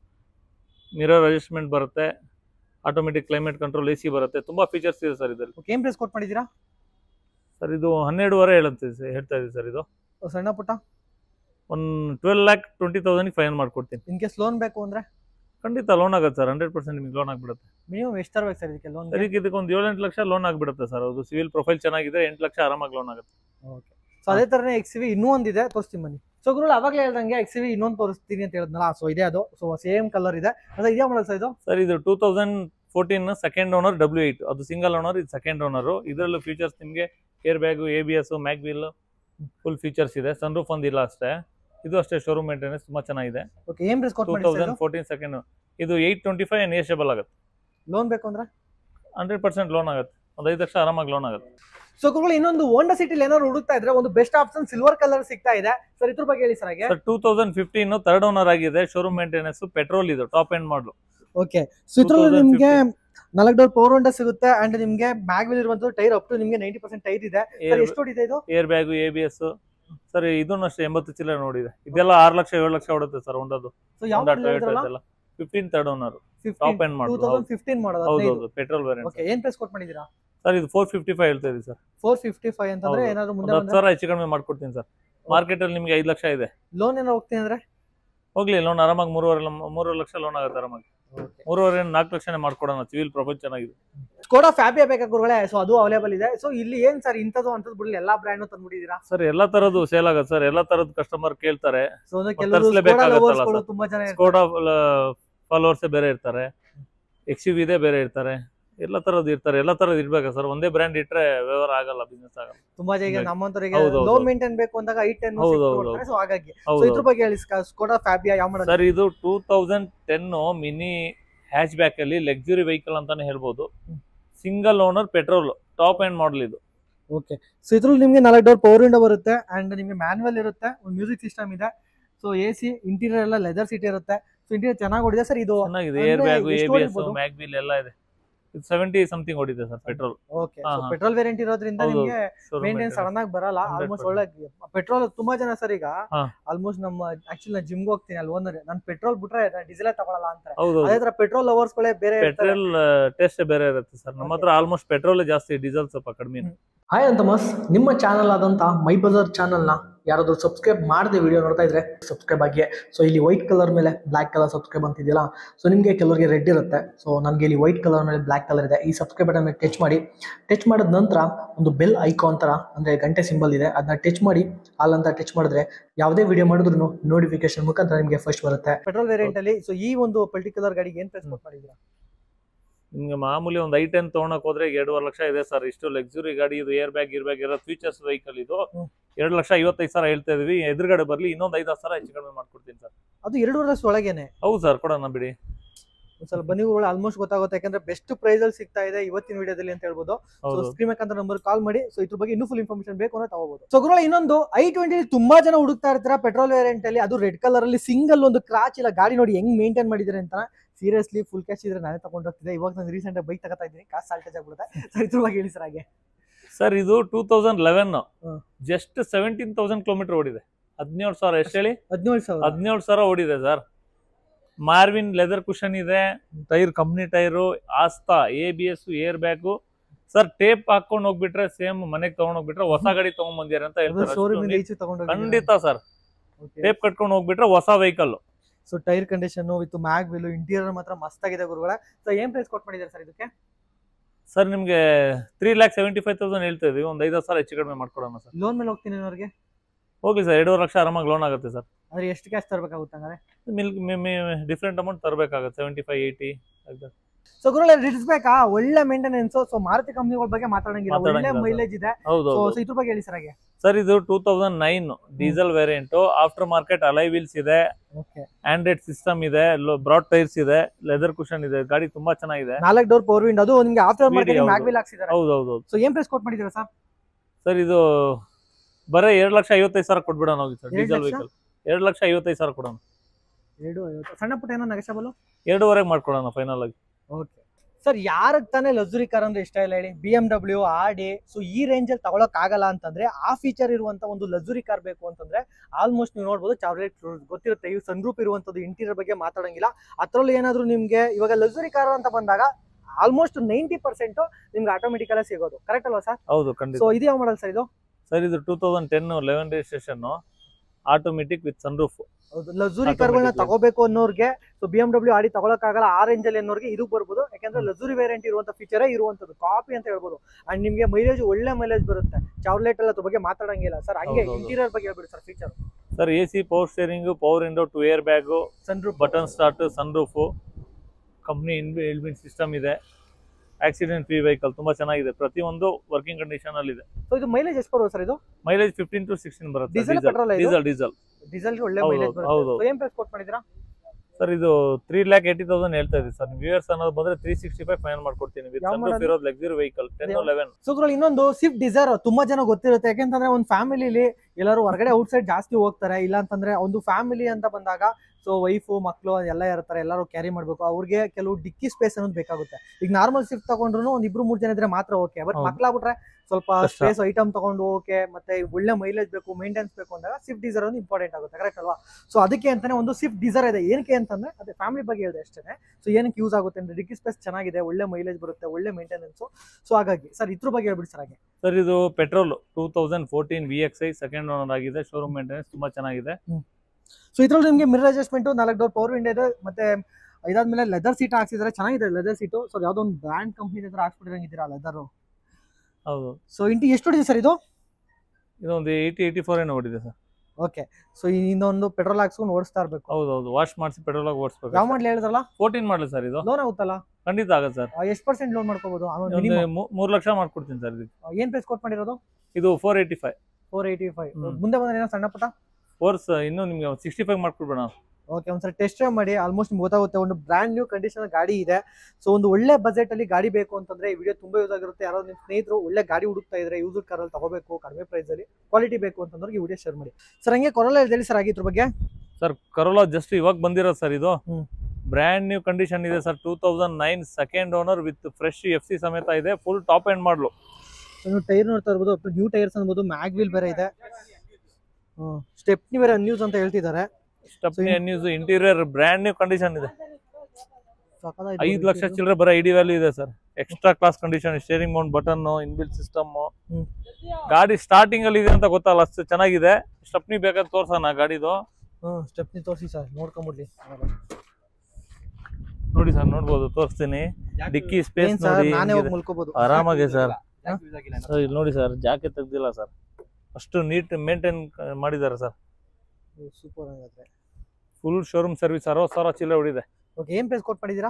mirror adjustment ಬರುತ್ತೆ automatic climate control A C ಬರುತ್ತೆ ತುಂಬಾ features ಇದೆ sir ಇದರಲ್ಲಿ okay ಏನ್ ಪ್ರೈಸ್ ಕೊಟ್ಟು ಮಾಡಿದೀರಾ ಸರ್ ಇದು ಹನ್ನೆರಡುವರೆ ಹೇಳುತ್ತೆ ಸರ್ ಹೇಳ್ತಾ ಇದೆ ಸರ್ ಇದು ಓ, ಸಣ್ಣ ಪುಟ್ಟ ಒಂದು ಟ್ವೆಲ್ ಲ್ಯಾಕ್ ಟ್ವೆಂಟಿ ತೌಸಂಡ್ಗೆ ಫೈನಲ್ ಮಾಡ್ಕೊಡ್ತೀನಿ ಇನ್ ಕೇಸ್ ಲೋನ್ ಬೇಕು ಅಂದ್ರೆ ಖಂಡಿತ ಲೋನ್ ಆಗುತ್ತೆ ಸರ್ ಹಂಡ್ರೆಡ್ ಪರ್ಸೆಂಟ್ ನಿಮ್ಗೆ ಲೋನ್ ಆಗಿಬಿಡುತ್ತೆ ಮಿನಿಮಮ್ ಎಷ್ಟು ತರಬೇಕು ಸರ್ ಇದಕ್ಕೆ ಲೋನ್ ಸರ್ ಈಗ ಇದಕ್ಕೆ ಒಂದು ಏಳೆಂಟು ಲಕ್ಷ ಲೋನ್ ಆಗಿಬಿಡುತ್ತೆ ಸರ್ ಅದು ಸಿವಿಲ್ ಪ್ರೊಫೈಲ್ ಚೆನ್ನಾಗಿದೆ ಎಂಟು ಲಕ್ಷ ಆರಾಮಾಗಿ ಲೋನ್ ಆಗುತ್ತೆ ಓಕೆ ಸೊ ಅದೇ ತರನೇ ಎಕ್ಸ್ ವಿ ಇನ್ನೂ ಒಂದಿದೆ ತೋರಿಸ್ತೀನಿ ಬನ್ನಿ ಸೊ ಗುರುಗಳು ಅವಾಗಲೇ ಹೇಳ್ದಂಗೆ ಎಕ್ಸ್ ವಿ ಇನ್ನೊಂದು ತೋರಿಸ್ತೀನಿ ಅಂತ ಹೇಳಿದ್ನಲ್ಲ ಸೊ ಇದೆ ಅದು ಸೊ ಸೇಮ್ ಕಲರ್ ಇದೆ ಅದೇ ಇದೇ ಮಾಡಲ್ ಸರ್ ಇದು ಸರ್ ಇದು two thousand fourteen second owner W eight ಅದು ಸಿಂಗಲ್ ಓನರ್ ಇದು ಸೆಕೆಂಡ್ ಓನರು ಇದರಲ್ಲೂ ಫೀಚರ್ಸ್ ನಿಮಗೆ air bag A B S mag wheel full features ಇದೆ ಸನ್ರೂಫ್ ಒಂದಿಲ್ಲ ಅಷ್ಟೇ ಇದು ಅಷ್ಟೇ ಶೋರೂಮ್ ಮೇಂಟೆನೆನ್ಸ್ ತುಂಬಾ ಚೆನ್ನಾಗಿದೆ ಓಕೆ ಏನ್ ಪ್ರೈಸ್ ಕೊಟ್ಟು ಟೂ ಮಾಡಿ ತೌಸಂಡ್ ಫೋರ್ಟೀನ್ ಸೆಕೆಂಡ್ ಇದು ಏಯ್ಟ್ ಟ್ವೆಂಟಿ ಫೈವ್ ಎನಿಯೇಷಬಲ್ ಆಗುತ್ತೆ ಲೋನ್ ಬೇಕು ಅಂದ್ರೆ ಹಂಡ್ರೆಡ್ ಪರ್ಸೆಂಟ್ ಲೋನ್ ಆಗುತ್ತೆ ಒಂದು ಐದು ಲಕ್ಷ ಆರಾಮಾಗಿ ಲೋನ್ ಆಗುತ್ತೆ ಸೊ ಗುರುಗಳು ಇನ್ನೊಂದು ಹೋಂಡಾ ಸಿಟಿಲಿ ಏನಾದ್ರು ಹುಡುಕ್ತಾ ಇದ್ರೆ ಒಂದು ಬೆಸ್ಟ್ ಆಪ್ಷನ್ ಸಿಲ್ವರ್ ಕಲರ್ ಸಿಗ್ತಾ ಇದೆ ಸರ್ ಇದ್ರ ಬಗ್ಗೆ ಹೇಳಿ ಸರ್ ಹಾಗೆ sir two thousand fifteen third owner ಆಗಿದೆ ಶೋರೂಮ್ ಮೇಂಟೆನೆನ್ಸ್ ಪೆಟ್ರೋಲ್ ಇದು top end model okay so ಇದ್ರಲ್ಲಿ ನಿಮ್ಗೆ ನಾಲ್ಕು ಡೋರ್ ಪವರ್ ಹೋಂಡಾ ಸಿಗುತ್ತೆ ಅಂಡ್ ನಿಮ್ಗೆ ಬ್ಯಾಗ್ ಮೇಲೆ ಇರುವಂತದ್ದು ಟೈರ್ ಅಪ್ ಟು ನಿಮ್ಗೆ ನೈಂಟಿ ಪರ್ಸೆಂಟ್ ಟೈರ್ ಇದೆ ಸರ್ ಎಷ್ಟು ಹೊಡಿದೆ ಇದು air bag A B S sir ಇದನ್ನು ಅಷ್ಟೇ ಎಂಬತ್ತು ಚಿಲ್ಲರೆ ನೋಡಿದೆ ಇದೆಲ್ಲ ಆರು ಲಕ್ಷ ಏಳು ಲಕ್ಷ ಹೊಡುತ್ತೆ ಸರ್ ಒಂದದು ಸೊ ಯಾವ Honda Toyota ಇದೆಲ್ಲ fifteen third owner top end two model thousand fifteen ಮಾಡೋದು ಹೌದು ಹೌದು ಪೆಟ್ರೋಲ್ ವೇರಿಯಂಟ್ ಓಕೆ ಏನ್ ಪ್ರೈಸ್ ಕೊಟ್ಟು ಮಾಡಿದೀರಾ ಸರ್ ಇದು ಫೋರ್ ಫಿಫ್ಟಿ ಫೈವ್ ಹೇಳ್ತಾ ಇದೀವಿ ಸರ್ ಫೋರ್ ಫಿಫ್ಟಿ ಫೈವ್ ಅಂತಂದ್ರೆ ಹೌದು. ಏನಾದ್ರು ಒಂದು ಮುಂದೆ ಹತ್ತು ಸಾವಿರ ಹೆಚ್ಚು ಕಡಿಮೆ ಮಾಡ್ಕೊಡ್ತೀನಿ ಸರ್ ಮಾರ್ಕೆಟ್ ಅಲ್ಲಿ ನಿಮ್ಗೆ ಐದು ಲಕ್ಷ ಇದೆ ಲೋನ್ ಏನಾದ್ರು ಹೋಗ್ತೀನಿ ಅಂದ್ರೆ ಹೋಗ್ಲಿ ಲೋನ್ ಆರಾಮಾಗಿ ಮೂರುವರೆ ಲ- ಮೂರುವರೆ ಲಕ್ಷ ಲೋನ್ ಆಗುತ್ತೆ ಆರಾಮಾಗಿ ಮೂರುವರೆ ನಾಲ್ಕು ಲಕ್ಷನೇ ಮಾಡ್ಕೊಡೋಣ ಸಿವಿಲ್ ಪ್ರೊಫೈಲ್ ಚೆನ್ನಾಗಿದೆ ಸ್ಕೋಡಾ ಫ್ಯಾಬಿಯಾ ಬೇಕಾ ಗುರುಗಳೇ ಸೊ ಅದು ಅವೈಲೇಬಲ್ ಇದೆ ಸೊ ಇಲ್ಲಿ ಏನ್ ಸರ್ ಇಂಥದ್ದು ಅಂತದ್ದು ಬಿಡಲಿ ಎಲ್ಲಾ ಬ್ರ್ಯಾಂಡ್ ತಂದ್ಬಿಟ್ಟಿದ್ದೀರಾ ಸರ್ ಎಲ್ಲಾ ತರದ್ದು ಸೇಲ್ ಆಗತ್ತೆ ಸರ್ ಎಲ್ಲಾ ತರದ್ ಕಸ್ಟಮರ್ ಕೇಳ್ತಾರೆ ಸೊ ಅಂದ್ರೆ ಮತ್ತೆ ಕೆಲವರು ತರ್ಸ್ಲೇಬೇಕಾಗತ್ತಲ್ಲ ಲವರ್ಸ್ಗಳು sir. ತುಂಬಾ ಜನ ಇರ್ತಾರೆ. ಸ್ಕೋಡಾ ಫಾಲೋವರ್ಸ್ ಬೇರೆ ಇರ್ತಾರೆ ಎಕ್ಸ್ ಯು ಇದೆ ಬೇರೆ ಇರ್ತಾರೆ ಎಲ್ಲ ತರದ್ ಇರ್ತಾರೆ ಎಲ್ಲ ತರದ್ ಇರ್ಬೇಕಾ ಸರ್ ಒಂದೇ ಬ್ರ್ಯಾಂಡ್ ಇಟ್ರೆ ವ್ಯವಹಾರ ಆಗಲ್ಲ ಬಿಸ್ನೆಸ್ ಆಗಲ್ಲ ತುಂಬಾ ಜನ ಈಗ ಹೌದು. ನಮ್ಮಂತವರಿಗೆ ಹೌದು, ಹೌದು. ಲೋ ಮೇಂಟೈನ್ ಬೇಕು ಅಂದಾಗ ಐ ಟೆನ್ ಹೌದು, ಹೌದು, ಸೊ ಹಾಗಾಗಿ ಸೊ ಹೌದು ಇದ್ರ ಬಗ್ಗೆ ಹೇಳಿ ಸ್ಕೋಡಾ ಫ್ಯಾಬಿಯಾ ಯಾವ ಮಾಡಲ್ ಸರ್ ಇದು two thousand ten mini hatchback ಅಲ್ಲಿ ಲಕ್ಸುರಿ ವೆಹಿಕಲ್ ಅಂತಾನೆ ಹೇಳ್ಬೋದು hmm. Single owner petrol top end model ಇದು ಓಕೆ ಸೊ ಇದ್ರಲ್ಲಿ ನಿಮಗೆ ನಾಲ್ಕು ಡೋರ್ ಪವರ್ ವಿಂಡೋ ಬರುತ್ತೆ ಅಂಡ್ ನಿಮಗೆ ಮ್ಯಾನ್ಯಲ್ ಇರುತ್ತೆ ಒಂದು ಮ್ಯೂಸಿಕ್ ಸಿಸ್ಟಮ್ ಇದೆ ಸೊ ಎ ಸಿ ಇಂಟೀರಿಯರ್ ಎಲ್ಲ ಲೆದರ್ ಸೀಟ್ ಇರುತ್ತೆ ಸೊ ಇಂಟೀರಿಯರ್ ಚೆನ್ನಾಗಿ ಹೊಡಿದೆ ಸರ್ ಇದು ಚೆನ್ನಾಗಿದೆ ಅಂದ್ರೆ ಏರ್ ಬ್ಯಾಗ್ ಎ ಎಷ್ಟು ಬಿ ಎಸ್ ಹೊಡಿಬೋದು? ಮ್ಯಾಗ್ ವೀಲ್ ಎಲ್ಲ ಇದೆ ಇದು ಸೆವೆಂಟಿ ಸಮಥಿಂಗ್ ಹೊಡಿದೆ ಸರ್ ಪೆಟ್ರೋಲ್ ಓಕೆ ಹಾ, ಹಾ. ಪೆಟ್ರೋಲ್ ವೇರಿಯಂಟ್ ಇರೋದ್ರಿಂದ ಹೌದು. ನಿಮಗೆ ಮೇಂಟೆನೆನ್ಸ್ ಸಡನ್ ಆಗಿ ಬರಲ್ಲ 100% ಆಲ್ಮೋಸ್ಟ್ ಒಳ್ಳೆ ಪೆಟ್ರೋಲ್ ತುಂಬಾ ಜನ ಸರ್ ಈಗ ಹಾ. ಆಲ್ಮೋಸ್ಟ್ ನಮ್ಮ ಆಕ್ಚುಲಿ ನಾನು ಜಿಮ್ಗೆ ಹೋಗ್ತೀನಿ ಅಲ್ಲಿ ಓನರ್ ನಾನು ಪೆಟ್ರೋಲ್ ಬಿಟ್ರೆ ಡೀಸೆಲ್ ತಗೊಳಲ್ಲ ಅಂತಾರೆ ಹೌದು ಅದೇ ತರ ಪೆಟ್ರೋಲ್ ಲವರ್ಸ್ ಗಳೇ ಬೇರೆ ಇರ್ತಾರೆ ಪೆಟ್ರೋಲ್ ಟೇಸ್ಟ್ ಬೇರೆ ಇರುತ್ತೆ ಸರ್ ನಮ್ಮ ಹತ್ರ ಆಲ್ಮೋಸ್ಟ್ ಪೆಟ್ರೋಲ್ ಜಾಸ್ತಿ ಡೀಸೆಲ್ ಸ್ವಲ್ಪ ಕಡಿಮೆ ಹಾಯ್ ಅಂತಮಸ್ ನಿಮ್ಮ ಚಾನಲ್ ಆದಂತ ಮೈ ಬಜಾರ್ ಚಾನಲ್ನ ಯಾರಾದರೂ ಸಬ್ಸ್ಕ್ರೈಬ್ ಮಾಡದೆ ವಿಡಿಯೋ ನೋಡ್ತಾ ಇದ್ರೆ ಸಬ್ಸ್ಕ್ರೈಬ್ ಆಗಿ ಸೊ ಇಲ್ಲಿ ವೈಟ್ ಕಲರ್ ಮೇಲೆ ಬ್ಲ್ಯಾಕ್ ಕಲರ್ ಸಬ್ಸ್ಕ್ರೈಬ್ ಅಂತಿದೆಯಲ್ಲ ಸೊ ನಿಮಗೆ ಕೆಲವರಿಗೆ ರೆಡ್ ಇರುತ್ತೆ ಸೊ ನನಗೆ ಇಲ್ಲಿ ವೈಟ್ ಕಲರ್ ಮೇಲೆ ಬ್ಲ್ಯಾಕ್ ಕಲರ್ ಇದೆ ಈ ಸಬ್ಸ್ಕ್ರೈಬ್ ಬಟನ್ ಮೇಲೆ ಟಚ್ ಮಾಡಿ ಟಚ್ ಮಾಡಿದ ನಂತರ ಒಂದು ಬೆಲ್ ಐಕಾನ್ ಥರ ಅಂದರೆ ಗಂಟೆ ಸಿಂಬಲ್ ಇದೆ ಅದನ್ನ ಟಚ್ ಮಾಡಿ ಅಲ್ಲಂತ ಟಚ್ ಮಾಡಿದ್ರೆ ಯಾವುದೇ ವಿಡಿಯೋ ಮಾಡಿದ್ರು ನೋಟಿಫಿಕೇಶನ್ ಮುಖಾಂತರ ನಿಮಗೆ ಫಸ್ಟ್ ಬರುತ್ತೆ ಪೆಟ್ರೋಲ್ ವೇರಿಯಂಟ್ ಅಲ್ಲಿ ಸೊ ಈ ಒಂದು ಪರ್ಟಿಕ್ಯುಲರ್ ಗಾಡಿಗೆ ಏನು ಪ್ರೈಸ್ ಕೊಟ್ಟು ಮಾಡಿದ್ದೀರಾ ನಿಮ್ಗೆ ಮಾಮೂಲಿ ಒಂದು ಐ ಟೆನ್ ತೊಗೊಳಕ್ ಹೋದ್ರೆ ಎರಡೂವರೆ ಲಕ್ಷ ಇದೆ ಸರ್ ಇಷ್ಟು ಲಕ್ಸುರಿ ಗಾಡಿ ಇದು ಏರ್ ಬ್ಯಾಗ್ ಇರ್ ಬ್ಯಾಗ್ ಇರೋ ಫೀಚರ್ಸ್ ವೆಹಿಕಲ್ ಇದು ಹ್ಮ್. ಎರಡು ಲಕ್ಷ ಐವತ್ತೈದು ಸಾವಿರ ಹೇಳ್ತಾ ಇದೀವಿ ಎದುರುಗಡೆ ಬರ್ಲಿ ಇನ್ನೊಂದು ಐದಾರು ಸಾವಿರ ಹೆಚ್ಚು ಕಡಿಮೆ ಮಾಡ್ಕೊಡ್ತೀನಿ ಸರ್ ಅದು ಎರಡು ವರ್ಷ ಒಳಗೇನೆ ಹೌದು ಸರ್ ಕೊಡೋಣ ಬಿಡಿ ಒಂದ್ ಸ್ವಲ್ಪ ಬನ್ನಿ ಆಲ್ಮೋಸ್ಟ್ ಗೊತ್ತಾಗುತ್ತೆ ಯಾಕಂದ್ರೆ ಬೆಸ್ಟ್ ಪ್ರೈಸ್ ಅಲ್ಲಿ ಸಿಗ್ತಾ ಇದೆ ಇವತ್ತಿನ ವಿಡಿಯೋದಲ್ಲಿ ಅಂತ ಹೇಳ್ಬೋದು ಸೊ ಹೌದು ಸ್ಕ್ರೀನ್ ಅಂತ ನಂಬರ್ ಕಾಲ್ ಮಾಡಿ ಸೊ ಇದ್ರ ಬಗ್ಗೆ ಇನ್ನೂ ಫುಲ್ ಇನ್ಫಾರ್ಮೇಶನ್ ಬೇಕು ಅಂದ್ರೆ ತಗೋಬಹುದು ಸೊ ಗುರುಗಳ ಇನ್ನೊಂದು ಐ ಟ್ವೆಂಟಿ ತುಂಬಾ ಜನ ಹುಡುಕ್ತಾ ಇರ್ತಾರ ಪೆಟ್ರೋಲ್ ವೇರಿಯಂಟ್ ಅಲ್ಲಿ ಅದು ರೆಡ್ ಕಲರ್ ಅಲ್ಲಿ ಸಿಂಗಲ್ ಒಂದು ಕ್ರಾಚ್ ಇಲ್ಲ ಗಾಡಿ ನೋಡಿ ಹೆಂಗ್ ಮೇಂಟೈನ್ ಮಾಡಿದ್ರೆ ಅಂತ ಸೀರಿಯಸ್ಲಿ ಫುಲ್ ಕ್ಯಾಶ್ ಇದ್ರೆ ನಾನೇ ತಗೊಂಡು ಹೋಗ್ತಿದ್ದೆ ಇವಾಗ ನಾನು ರೀಸೆಂಟ್ ಬೈಕ್ ತಗೋತಾ ಇದ್ದೀನಿ ಕಾಸು ಸಾಲ್ಟೇಜ್ ಆಗ್ಬಿಡುತ್ತೆ ಸೊ ಇದ್ರ ಬಗ್ಗೆ ಹೇಳಿ ಸರ್ ಹಾಗೆ ಸರ್ ಇದು two thousand eleven hmm. Just seventeen thousand kilometre ಓಡಿದೆ ಹದಿನೇಳು ಸಾವಿರ ಎಷ್ಟು ಹೇಳಿ ಹದಿನೇಳು ಸಾವಿರ ಹದಿನೇಳು ಸಾವಿರ ಓಡಿದೆ ಸರ್ ಮಾರ್ವಿನ್ ಲೆದರ್ ಕುಷನ್ ಇದೆ ಟೈರ್ ಕಂಪ್ನಿ ಟೈರು ಆಸ್ತಾ A B S air bag sir tape ಹಾಕೊಂಡು ಹೋಗ್ಬಿಟ್ರೆ ಸೇಮ್ ಮನೆಗೆ ತಗೊಂಡ್ ಹೋಗ್ಬಿಟ್ರೆ ಹೊಸ ಗಾಡಿ ತಗೊಂಡ್ ಬಂದಿರ ಅಂತ ಹೇಳ್ತಾರೆ ಶೋರೂಮ್ ಅಷ್ಟು ಇಂದ ನೀಟ್- ಈಚೆ ತಗೊಂಡು ಖಂಡಿತ ಸರ್ ಟೇಪ್ ಕಟ್ಕೊಂಡು ಹೋಗ್ಬಿಟ್ರೆ ಹೊಸ vehicle so tyre condition with mag wheel interior ಮಾತ್ರ ಮಸ್ತ್ ಆಗಿದೆ ಗುರುಗಳ ಸೊ ಏನ್ ಪ್ರೈಸ್ ಕೊಟ್ಟು ಮಾಡಿದ್ದಾರೆ ಸರ್ ಇದಕ್ಕೆ ಸರ್ ನಿಮ್ಗೆ three lakh seventy five thousand ಹೇಳ್ತಾ ಇದೀವಿ ಒಂದು ಐದು ಸಾವಿರ ಹೆಚ್ಚು ಕಡಿಮೆ ಮಾಡ್ಕೊಡೋಣ ಸರ್ ಲೋನ್ ಮೇಲೆ ಹೋಗ್ತೀನಿ ಅವ್ರಿಗೆ ಹೋಗ್ಲಿ ಸರ್ ಎರಡೂವರೆ ಲಕ್ಷ ಆರಾಮಾಗಿ ಲೋನ್ ಆಗುತ್ತೆ ಸರ್ ಅಂದ್ರೆ ಎಷ್ಟು ಕ್ಯಾಶ್ ತರಬೇಕಾಗುತ್ತೆ ಹಂಗಾರೆ ಮಿಲ್ಕ್ ಡಿಫ್ರೆಂಟ್ ಅಮೌಂಟ್ ತರಬೇಕಾಗುತ್ತೆ ಸೆವೆಂಟಿ ಫೈವ್ ಏಯ್ಟಿ ಸೊ ಗುರುಗಳ ಬೇಕಾ ಒಳ್ಳೆ ಮೇಂಟೆನೆನ್ಸ್ ಸೊ ಮಾರುತಿ ಕಂಪ್ನಿಗಳ ಬಗ್ಗೆ ಮಾತಾಡಂಗಿಲ್ಲ ಒಳ್ಳೆ ಮಾತಾಡಂಗಿಲ್ಲ sir. ಮೈಲೇಜ್ ಇದೆ ಹೌದು ಸೊ ಹೌದು ಇದ್ರ ಬಗ್ಗೆ ಹೇಳಿ ಸರ್ ಹಾಗೆ ಸರ್ ಇದು two thousand nine diesel variant aftermarket alloy wheels ಇದೆ ಓಕೆ ಆಂಡ್ರಾಯ್ಡ್ ಸಿಸ್ಟಮ್ ಇದೆ ಬ್ರಾಡ್ ಟೈರ್ಸ್ ಇದೆ ಲೆದರ್ ಕುಷನ್ ಇದೆ ಗಾಡಿ ತುಂಬಾ ಚೆನ್ನಾಗಿದೆ ನಾಲ್ಕು ಡೋರ್ ಪವರ್ ವಿಂಡ್ ಅದು ನಿಮ್ಗೆ ಆಫ್ಟರ್ Speedy ಮಾರ್ಕೆಟ್ ಹೌದು. ಮ್ಯಾಗ್ ವೀಲ್ ಹಾಕ್ಸಿದ್ದಾರೆ ಹೌದು ಹೌದು ಹೌದು ಸೊ ಏನ್ ಪ್ರೈಸ್ ಕೊಟ್ಟು ಮಾಡಿದ್ದೀರಾ ಸರ್ ಸರ್ ಇದು ಬರೀ ಎರಡು ಲಕ್ಷ ಐವತ್ತೈದು ಸಾವಿರ ಕೊಟ್ಬಿಡೋಣ ಹೋಗಿ ಸರ್ ಎರಡ್ ಡೀಸೆಲ್ ಲಕ್ಷ? ವೆಹಿಕಲ್ ಎರಡು ಲಕ್ಷ ಐವತ್ತೈದು ಸಾವಿರ ಕೊಡೋಣ ಎರಡು ಐವತ್ತು ಸಣ್ಣ ಪುಟ್ಟ ಏನೋ ನೆಗೆಸಬಲ್ ಎರಡೂವರೆಗೆ ಮಾಡ್ಕೊಡೋಣ ಫೈನಲ್ ಆಗಿ ಓಕೆ ಸರ್ ಯಾರಿಗೆ ತಾನೇ ಲಕ್ಸುರಿ ಕಾರ್ ಅಂದ್ರೆ ಇಷ್ಟ ಇಲ್ಲ ಹೇಳಿ B M W R D so ಈ ರೇಂಜ್ ಅಲ್ಲಿ ತಗೊಳಕ್ ಆಗಲ್ಲ ಅಂತಂದ್ರೆ ಆ ಫೀಚರ್ ಇರುವಂತ ಒಂದು ಲಕ್ಸುರಿ ಕಾರ್ ಬೇಕು ಅಂತಂದ್ರೆ ಆಲ್ಮೋಸ್ಟ್ ನೀವು ನೋಡ್ಬೋದು ಚಾವ್ಲೆಟ್ ಗೊತ್ತಿರುತ್ತೆ ಇವು ಸನ್ರೂಪ್ ಇರುವಂತದ್ದು ಇಂಟೀರಿಯರ್ ಬಗ್ಗೆ ಮಾತಾಡಂಗಿಲ್ಲ ಅದ್ರಲ್ಲಿ ಏನಾದ್ರು ನಿಮ್ಗೆ ಇವಾಗ ಲಕ್ಸುರಿ ಕಾರ್ ಅಂತ ಬಂದಾಗ ಆಲ್ಮೋಸ್ಟ್ ನೈಂಟಿ ಪರ್ಸೆಂಟ್ ನಿಮ್ಗೆ ಆಟೋಮೆಟಿಕಲ್ ಸಿಗೋದು ಕರೆಕ್ಟ್ ಅಲ್ವಾ ಸರ್ ಹೌದು ಖಂಡಿತ ಸೊ ಇದು ಯಾವ ಮಾಡಲ್ ಸರ್ ಇದು ಸರ್ ಇದು two thousand ten eleven registration automatic with sunroof ಹೌದು ಲಕ್ಸುರಿ Automatic ಕಾರ್ಗಳನ್ನ ಇದೆ. ತಗೋಬೇಕು ಅನ್ನೋರ್ಗೆ so B M W Audi ತಗೊಳಕ್ಕಾಗಲ್ಲ ಆ ರೇಂಜ್ ಅಲ್ಲಿ ಅನ್ನೋರ್ಗೆ ಇದು ಬರ್ಬೋದು ಯಾಕಂದ್ರೆ ಲಕ್ಸುರಿ ವೇರಿಯಂಟ್ ಇರುವಂತ ಫೀಚರೇ ಇರುವಂತದ್ದು ಕಾಪಿ ಅಂತ ಹೇಳ್ಬೋದು ಅಂಡ್ ನಿಮ್ಗೆ ಮೈಲೇಜ್ ಒಳ್ಳೆ ಮೈಲೇಜ್ ಬರುತ್ತೆ ಚಾವ್ಲೆಟ್ ಎಲ್ಲ ಅದ್ರ ಬಗ್ಗೆ ಮಾತಾಡಂಗಿಲ್ಲ ಸರ್ ಹಂಗೆ ಹೌದು, ಹೌದು. ಇಂಟೀರಿಯರ್ ಬಗ್ಗೆ ಹೇಳ್ಬಿಡಿ sir feature sir A C power steering power window two air bag sunroof button start sunroof company inbuilt system ಇದೆ ಆಕ್ಸಿಡೆಂಟ್ ಫ್ರೀ ವೆಹಿಕಲ್ ತುಂಬಾ ಚೆನ್ನಾಗಿದೆ ಪ್ರತಿಯೊಂದು ವರ್ಕಿಂಗ್ ಕಂಡೀಷನ್ ಅಲ್ಲಿ ಇದೆ ಸೊ ಇದು ಮೈಲೇಜ್ ಎಷ್ಟು ಬರುತ್ತೆ ಸರ್ ಇದು ಮೈಲೇಜ್ ಫಿಫ್ಟೀನ್ ಟು ಸಿಕ್ಸ್ಟೀನ್ ಬರುತ್ತೆ Diesel petrol ಇದು? ಡೀಸೆಲ್ ಡೀಸೆಲ್ ಡೀಸೆಲ್ ಒಳ್ಳೆ ಹೌದು, ಮೈಲೇಜ್ ಹೌದು, ಬರುತ್ತೆ ಹೌದು. So ಏನ್ ಪ್ರೈಸ್ ಕೊಟ್ಟು ಮಾಡಿದ್ದೀರಾ ಸರ್ ಇದು ತ್ರೀ ಲ್ಯಾಕ್ ಏಯ್ಟಿ ತೌಸಂಡ್ ಹೇಳ್ತಾ ಇದ್ದೀವಿ ಸರ್ ವ್ಯೂಯರ್ಸ್ ಅನ್ನೋದು ಬಂದ್ರೆ ತ್ರೀ ಸಿಕ್ಸ್ಟಿ ಫೈವ್ ಫೈನ್ ಮಾಡ್ಕೊಡ್ತೀನಿ ವಿತ್ ಯಾವ ಸನ್ರೂಫ್ model? ಇರೋದು ಲಕ್ಸುರಿ ವೆಹಿಕಲ್ ಟೆನ್ ಯಾವ- ಲೆವೆನ್ ಸೊ ಇನ್ನೊಂದು ಸ್ವಿಫ್ಟ್ ಡಿಸೈರ್ ತುಂಬಾ ಜನ ಗೊತ್ತಿರುತ್ತೆ ಯಾಕೆಂತಂದ್ರೆ ಒಂದು ಫ್ಯಾಮಿಲಿಲಿ ಎಲ್ಲರೂ ಹೊರಗಡೆ ಔಟ್ ಸೈಡ್ ಜಾಸ್ತಿ ಹೋಗ್ತಾರೆ ಇಲ್ಲ ಅಂತಂದ್ರೆ ಒಂದು ಫ್ಯಾಮಿಲಿ ಅಂತ ಬಂದಾಗ ಸೊ ವೈಫು ಮಕ್ಕಳು ಎಲ್ಲ ಇರ್ತಾರೆ ಎಲ್ಲರೂ ಕ್ಯಾರಿ ಮಾಡಬೇಕು ಅವ್ರಿಗೆ ಕೆಲವು ಡಿಕ್ಕಿ ಸ್ಪೇಸ್ ಅನ್ನೋದು ಬೇಕಾಗುತ್ತೆ ಈಗ ನಾರ್ಮಲ್ ಸ್ವಿಫ್ಟ್ ತಗೊಂಡ್ರು ಒಂದ್ ಇಬ್ರು ಮೂರ್ ಜನ ಇದ್ರೆ ಮಾತ್ರ ಓಕೆ ಬಟ್ ಹೌದು. ಮಕ್ಳಾಗ್ಬಿಟ್ರೆ ಸ್ವಲ್ಪ ಕಷ್ಟ. ಸ್ಪೇಸ್ ಐಟಮ್ ತಗೊಂಡು ಓಕೆ ಮತ್ತೆ ಒಳ್ಳೆ ಮೈಲೇಜ್ ಬೇಕು ಮೇಂಟೆನ್ಸ್ ಬೇಕು ಅಂದಾಗ ಸ್ವಿಫ್ಟ್ ಡಿಸೈರ್ ಒಂದು ಇಂಪಾರ್ಟೆಂಟ್ ಆಗುತ್ತೆ ಕರೆಕ್ಟ್ ಅಲ್ವಾ ಸೊ ಅದಕ್ಕೆ ಅಂತಾನೆ ಒಂದು ಸ್ವಿಫ್ಟ್ ಡಿಸೈರ್ ಇದೆ ಏನಕ್ಕೆ ಅಂತಂದ್ರೆ ಅದೇ ಫ್ಯಾಮಿಲಿ ಬಗ್ಗೆ ಹೇಳಿದೆ ಅಷ್ಟೇ ಸೊ ಏನಕ್ಕೆ ಯೂಸ್ ಆಗುತ್ತೆ ಅಂದ್ರೆ ಡಿಕ್ಕಿ ಸ್ಪೇಸ್ ಚೆನ್ನಾಗಿದೆ ಒಳ್ಳೆ ಮೈಲೇಜ್ ಬರುತ್ತೆ ಒಳ್ಳೆ ಮೇಂಟೆನೆನ್ಸ್ ಸೊ ಹಾಗಾಗಿ ಸರ್ ಇದ್ರ ಬಗ್ಗೆ ಹೇಳ್ಬಿಡಿ ಸರ್ ಹಾಗೆ ಸರ್ ಇದು petrol two thousand fourteen V X I second owner ಆಗಿದೆ ಶೋರೂಮ್ ಮೇಂಟೆನೆನ್ಸ್ ತುಂಬಾ ಚೆನ್ನಾಗಿದೆ ಸೊ ಇದ್ರಲ್ಲಿ ನಿಮಗೆ ಮಿರರ್ ಅಡ್ಜಸ್ಟ್ಮೆಂಟ್ ನಾಲ್ಕು ಡೋರ್ ಪವರ್ ವಿಂಡೋ ಇದೆ ಮತ್ತೆ ಇದಾದ್ಮೇಲೆ ಲೆದರ್ ಸೀಟ್ ಹಾಕ್ಸಿದ್ರೆ ಚೆನ್ನಾಗಿದೆ ಲೆದರ್ ಸೀಟು ಸೊ ಯಾವ್ದೋ ಒಂದು ಬ್ರ್ಯಾಂಡ್ ಕಂಪ್ನಿ ಹತ್ರ ಹಾಕ್ಸ್ಬಿಟ್ಟಿರಂಗಿದ್ದೀರಾ ಲೆದರ್ ಹೌದು ಸೊ ಇಂಟಿ ಎಷ್ಟು ಹೊಡಿದೆ ಸರ್ ಇದು ಇದೊಂದು ಏಯ್ಟಿ ಏಯ್ಟಿ ಫೋರ್ ಏನೋ ಓಡಿದೆ ಸರ್ ಓಕೆ ಸೊ ಇನ್ನೊಂದು ಪೆಟ್ರೋಲ್ ಹಾಕ್ಸ್ಕೊಂಡು ಓಡಿಸ್ತಾ ಇರ್ಬೇಕು ಹೌದು ಹೌದು ವಾಶ್ ಮಾಡಿಸಿ ಪೆಟ್ರೋಲ್ ಆಗಿ ಯಾವ ಓಡಿಸ್ಬೇಕು ಮಾಡ್ಲಿ ಹೇಳಿದ್ರಲ್ಲ ಫೋರ್ಟೀನ್ ಮಾಡಲಿ ಸರ್ ಇದು ಲೋನ್ ಆಗುತ್ತಲ್ಲ ಖಂಡಿತ ಆಗತ್ತೆ ಸರ್ ಎಷ್ಟು ಪರ್ಸೆಂಟ್ ಲೋನ್ ಮಾಡ್ಕೋಬಹುದು ಒಂದು ಮಿನಿಮಮ್ ಮೂ- ಮೂರು ಲಕ್ಷ ಮಾಡ್ಕೊಡ್ತೀನಿ ಸರ್ ಇದಕ್ಕೆ ಏನ್ ಪ್ರೈಸ್ ಕೊಟ್ ಮಾಡಿರೋದು ಇದು four eighty five four eighty five hmm. ಮುಂದೆ ಬಂದ್ರೆ ಏನೋ ಸಣ್ಣ ಪುಟ್ಟ ಫೋರ್ಸ್ ಇನ್ನೂ ನಿಮ್ಗೆ ಸಿಕ್ಸ್ಟಿ ಫೈವ್ ಮಾಡ್ಕೊಡ್ಬೇಡ ಓಕೆ ಒಂದ್ಸಲ ಟೆಸ್ಟ್ ಡ್ರೈವ್ ಮಾಡಿ ಆಲ್ಮೋಸ್ಟ್ ನಿಮ್ಗೆ ಗೊತ್ತಾಗುತ್ತೆ ಒಂದು ಬ್ರ್ಯಾಂಡ್ ನ್ಯೂ ಕಂಡೀಷನ್ ಗಾಡಿ ಇದೆ ಸೊ ಒಂದು ಒಳ್ಳೆ ಬಜೆಟ್ ಅಲ್ಲಿ ಗಾಡಿ ಬೇಕು ಅಂತಂದ್ರೆ ಈ ವಿಡಿಯೋ ತುಂಬಾ ಯೂಸ್ ಆಗಿರುತ್ತೆ ಯಾರೋ ನಿಮ್ಮ ಸ್ನೇಹಿತರು ಒಳ್ಳೆ ಗಾಡಿ ಹುಡುಕ್ತಾ ಇದ್ರೆ ಯೂಸ್ ಕಾರ್ ಅಲ್ಲಿ ತಗೋಬೇಕು ಕಡಿಮೆ ಪ್ರೈಸ್ ಅಲ್ಲಿ ಕ್ವಾಲಿಟಿ ಬೇಕು ಅಂತಂದ್ರೆ ಈ ವಿಡಿಯೋ ಶೇರ್ ಮಾಡಿ ಸರ್ ಹಂಗೆ ಕೊರಲ್ಲ ಹೇಳಿ ಸರ್ ಆಗಿದ್ರ ಬಗ್ಗೆ ಸರ್ ಕರೋಲಾ ಜಸ್ಟ್ ಇವಾಗ ಬಂದಿರೋದು ಸರ್ ಇದು ಹ್ಮ್. ಬ್ರ್ಯಾಂಡ್ ನ್ಯೂ ಕಂಡೀಷನ್ ಇದೆ sir two thousand nine second owner with fresh F C ಸಮೇತ ಇದೆ ಫುಲ್ ಟಾಪ್ ಎಂಡ್ ಮಾಡ್ಲು ನೀವು ಟೈರ್ ನೋಡ್ತಾ ಇರ್ಬೋದು ನ್ಯೂ ಟೈರ್ಸ್ ಅನ್ಬೋದು ಮ್ಯಾಗ್ ವೀಲ್ ಬೇರೆ ಇದೆ ಸ್ಟೆಪ್ನಿ ಬೇರೆ ಅನ್ಯೂಸ್ ಅಂತ ಹೇಳ್ತಿದ್ದಾರೆ ಸ್ಟೆಪ್ನಿ So, ನ್ಯೂಸ್ ಇಂಟೀರಿಯರ್ ಬ್ರ್ಯಾಂಡ್ ನ್ಯೂ ಕಂಡೀಷನ್ ಇದೆ ಸಖತ್ತಾಗಿದೆ ಐದು ನೋಡಿ ಲಕ್ಷ ಇದು. ಚಿಲ್ಲರೆ ಬರೋ I D value sir extra class condition steering mount button inbuilt system hmm. ಗಾಡಿ ಸ್ಟಾರ್ಟಿಂಗ್ ಅಲ್ಲಿ ಇದೆ ಅಂತ ಗೊತ್ತಲ್ಲ ಅಷ್ಟು ಚೆನ್ನಾಗಿದೆ ಸ್ಟೆಪ್ನಿ ಬೇಕಾದ್ರೆ ತೋರ್ಸೋಣ ಗಾಡಿದು ಹ್ಮ್ ಸ್ಟೆಪ್ನಿ ತೋರಿಸಿ ಸರ್ ನೋಡ್ಕೊಂಬಿಡ್ಲಿ ನೋಡಿ ಸರ್ ನೋಡ್ಬೋದು ತೋರಿಸ್ತೀನಿ ಡಿಕ್ಕಿ ಸ್ಪೇಸ್ ಏನ್ ಸರ್ ನೋಡಿ ನಾನೇ ಹೋಗಿ ಹೆಂಗಿದೆ. ಮುಲ್ಕೋಬಹುದು ಆರಾಮಾಗಿ ಸರ್ ಸರ್ ಇಲ್ಲಿ ನೋಡಿ ಸರ್ ಜಾಕೆ ತೆಗ್ದಿಲ್ಲ ಸರ್ ಅಷ್ಟು ನೀಟ್ ಮೇಂಟೈನ್ ಮಾಡಿದ್ದಾರೆ ಸರ್ ಸೂಪರ್ ಹಂಗಾದ್ರೆ ಫುಲ್ ಶೋರೂಮ್ ಸರ್ವಿಸ್ ಅರವತ್ತು ಸಾವಿರ ಚಿಲ್ಲರೆ ಹೊಡಿದೆ ಓಕೆ ಏನ್ ಪ್ರೈಸ್ ಕೊಟ್ ಮಾಡಿದೀರಾ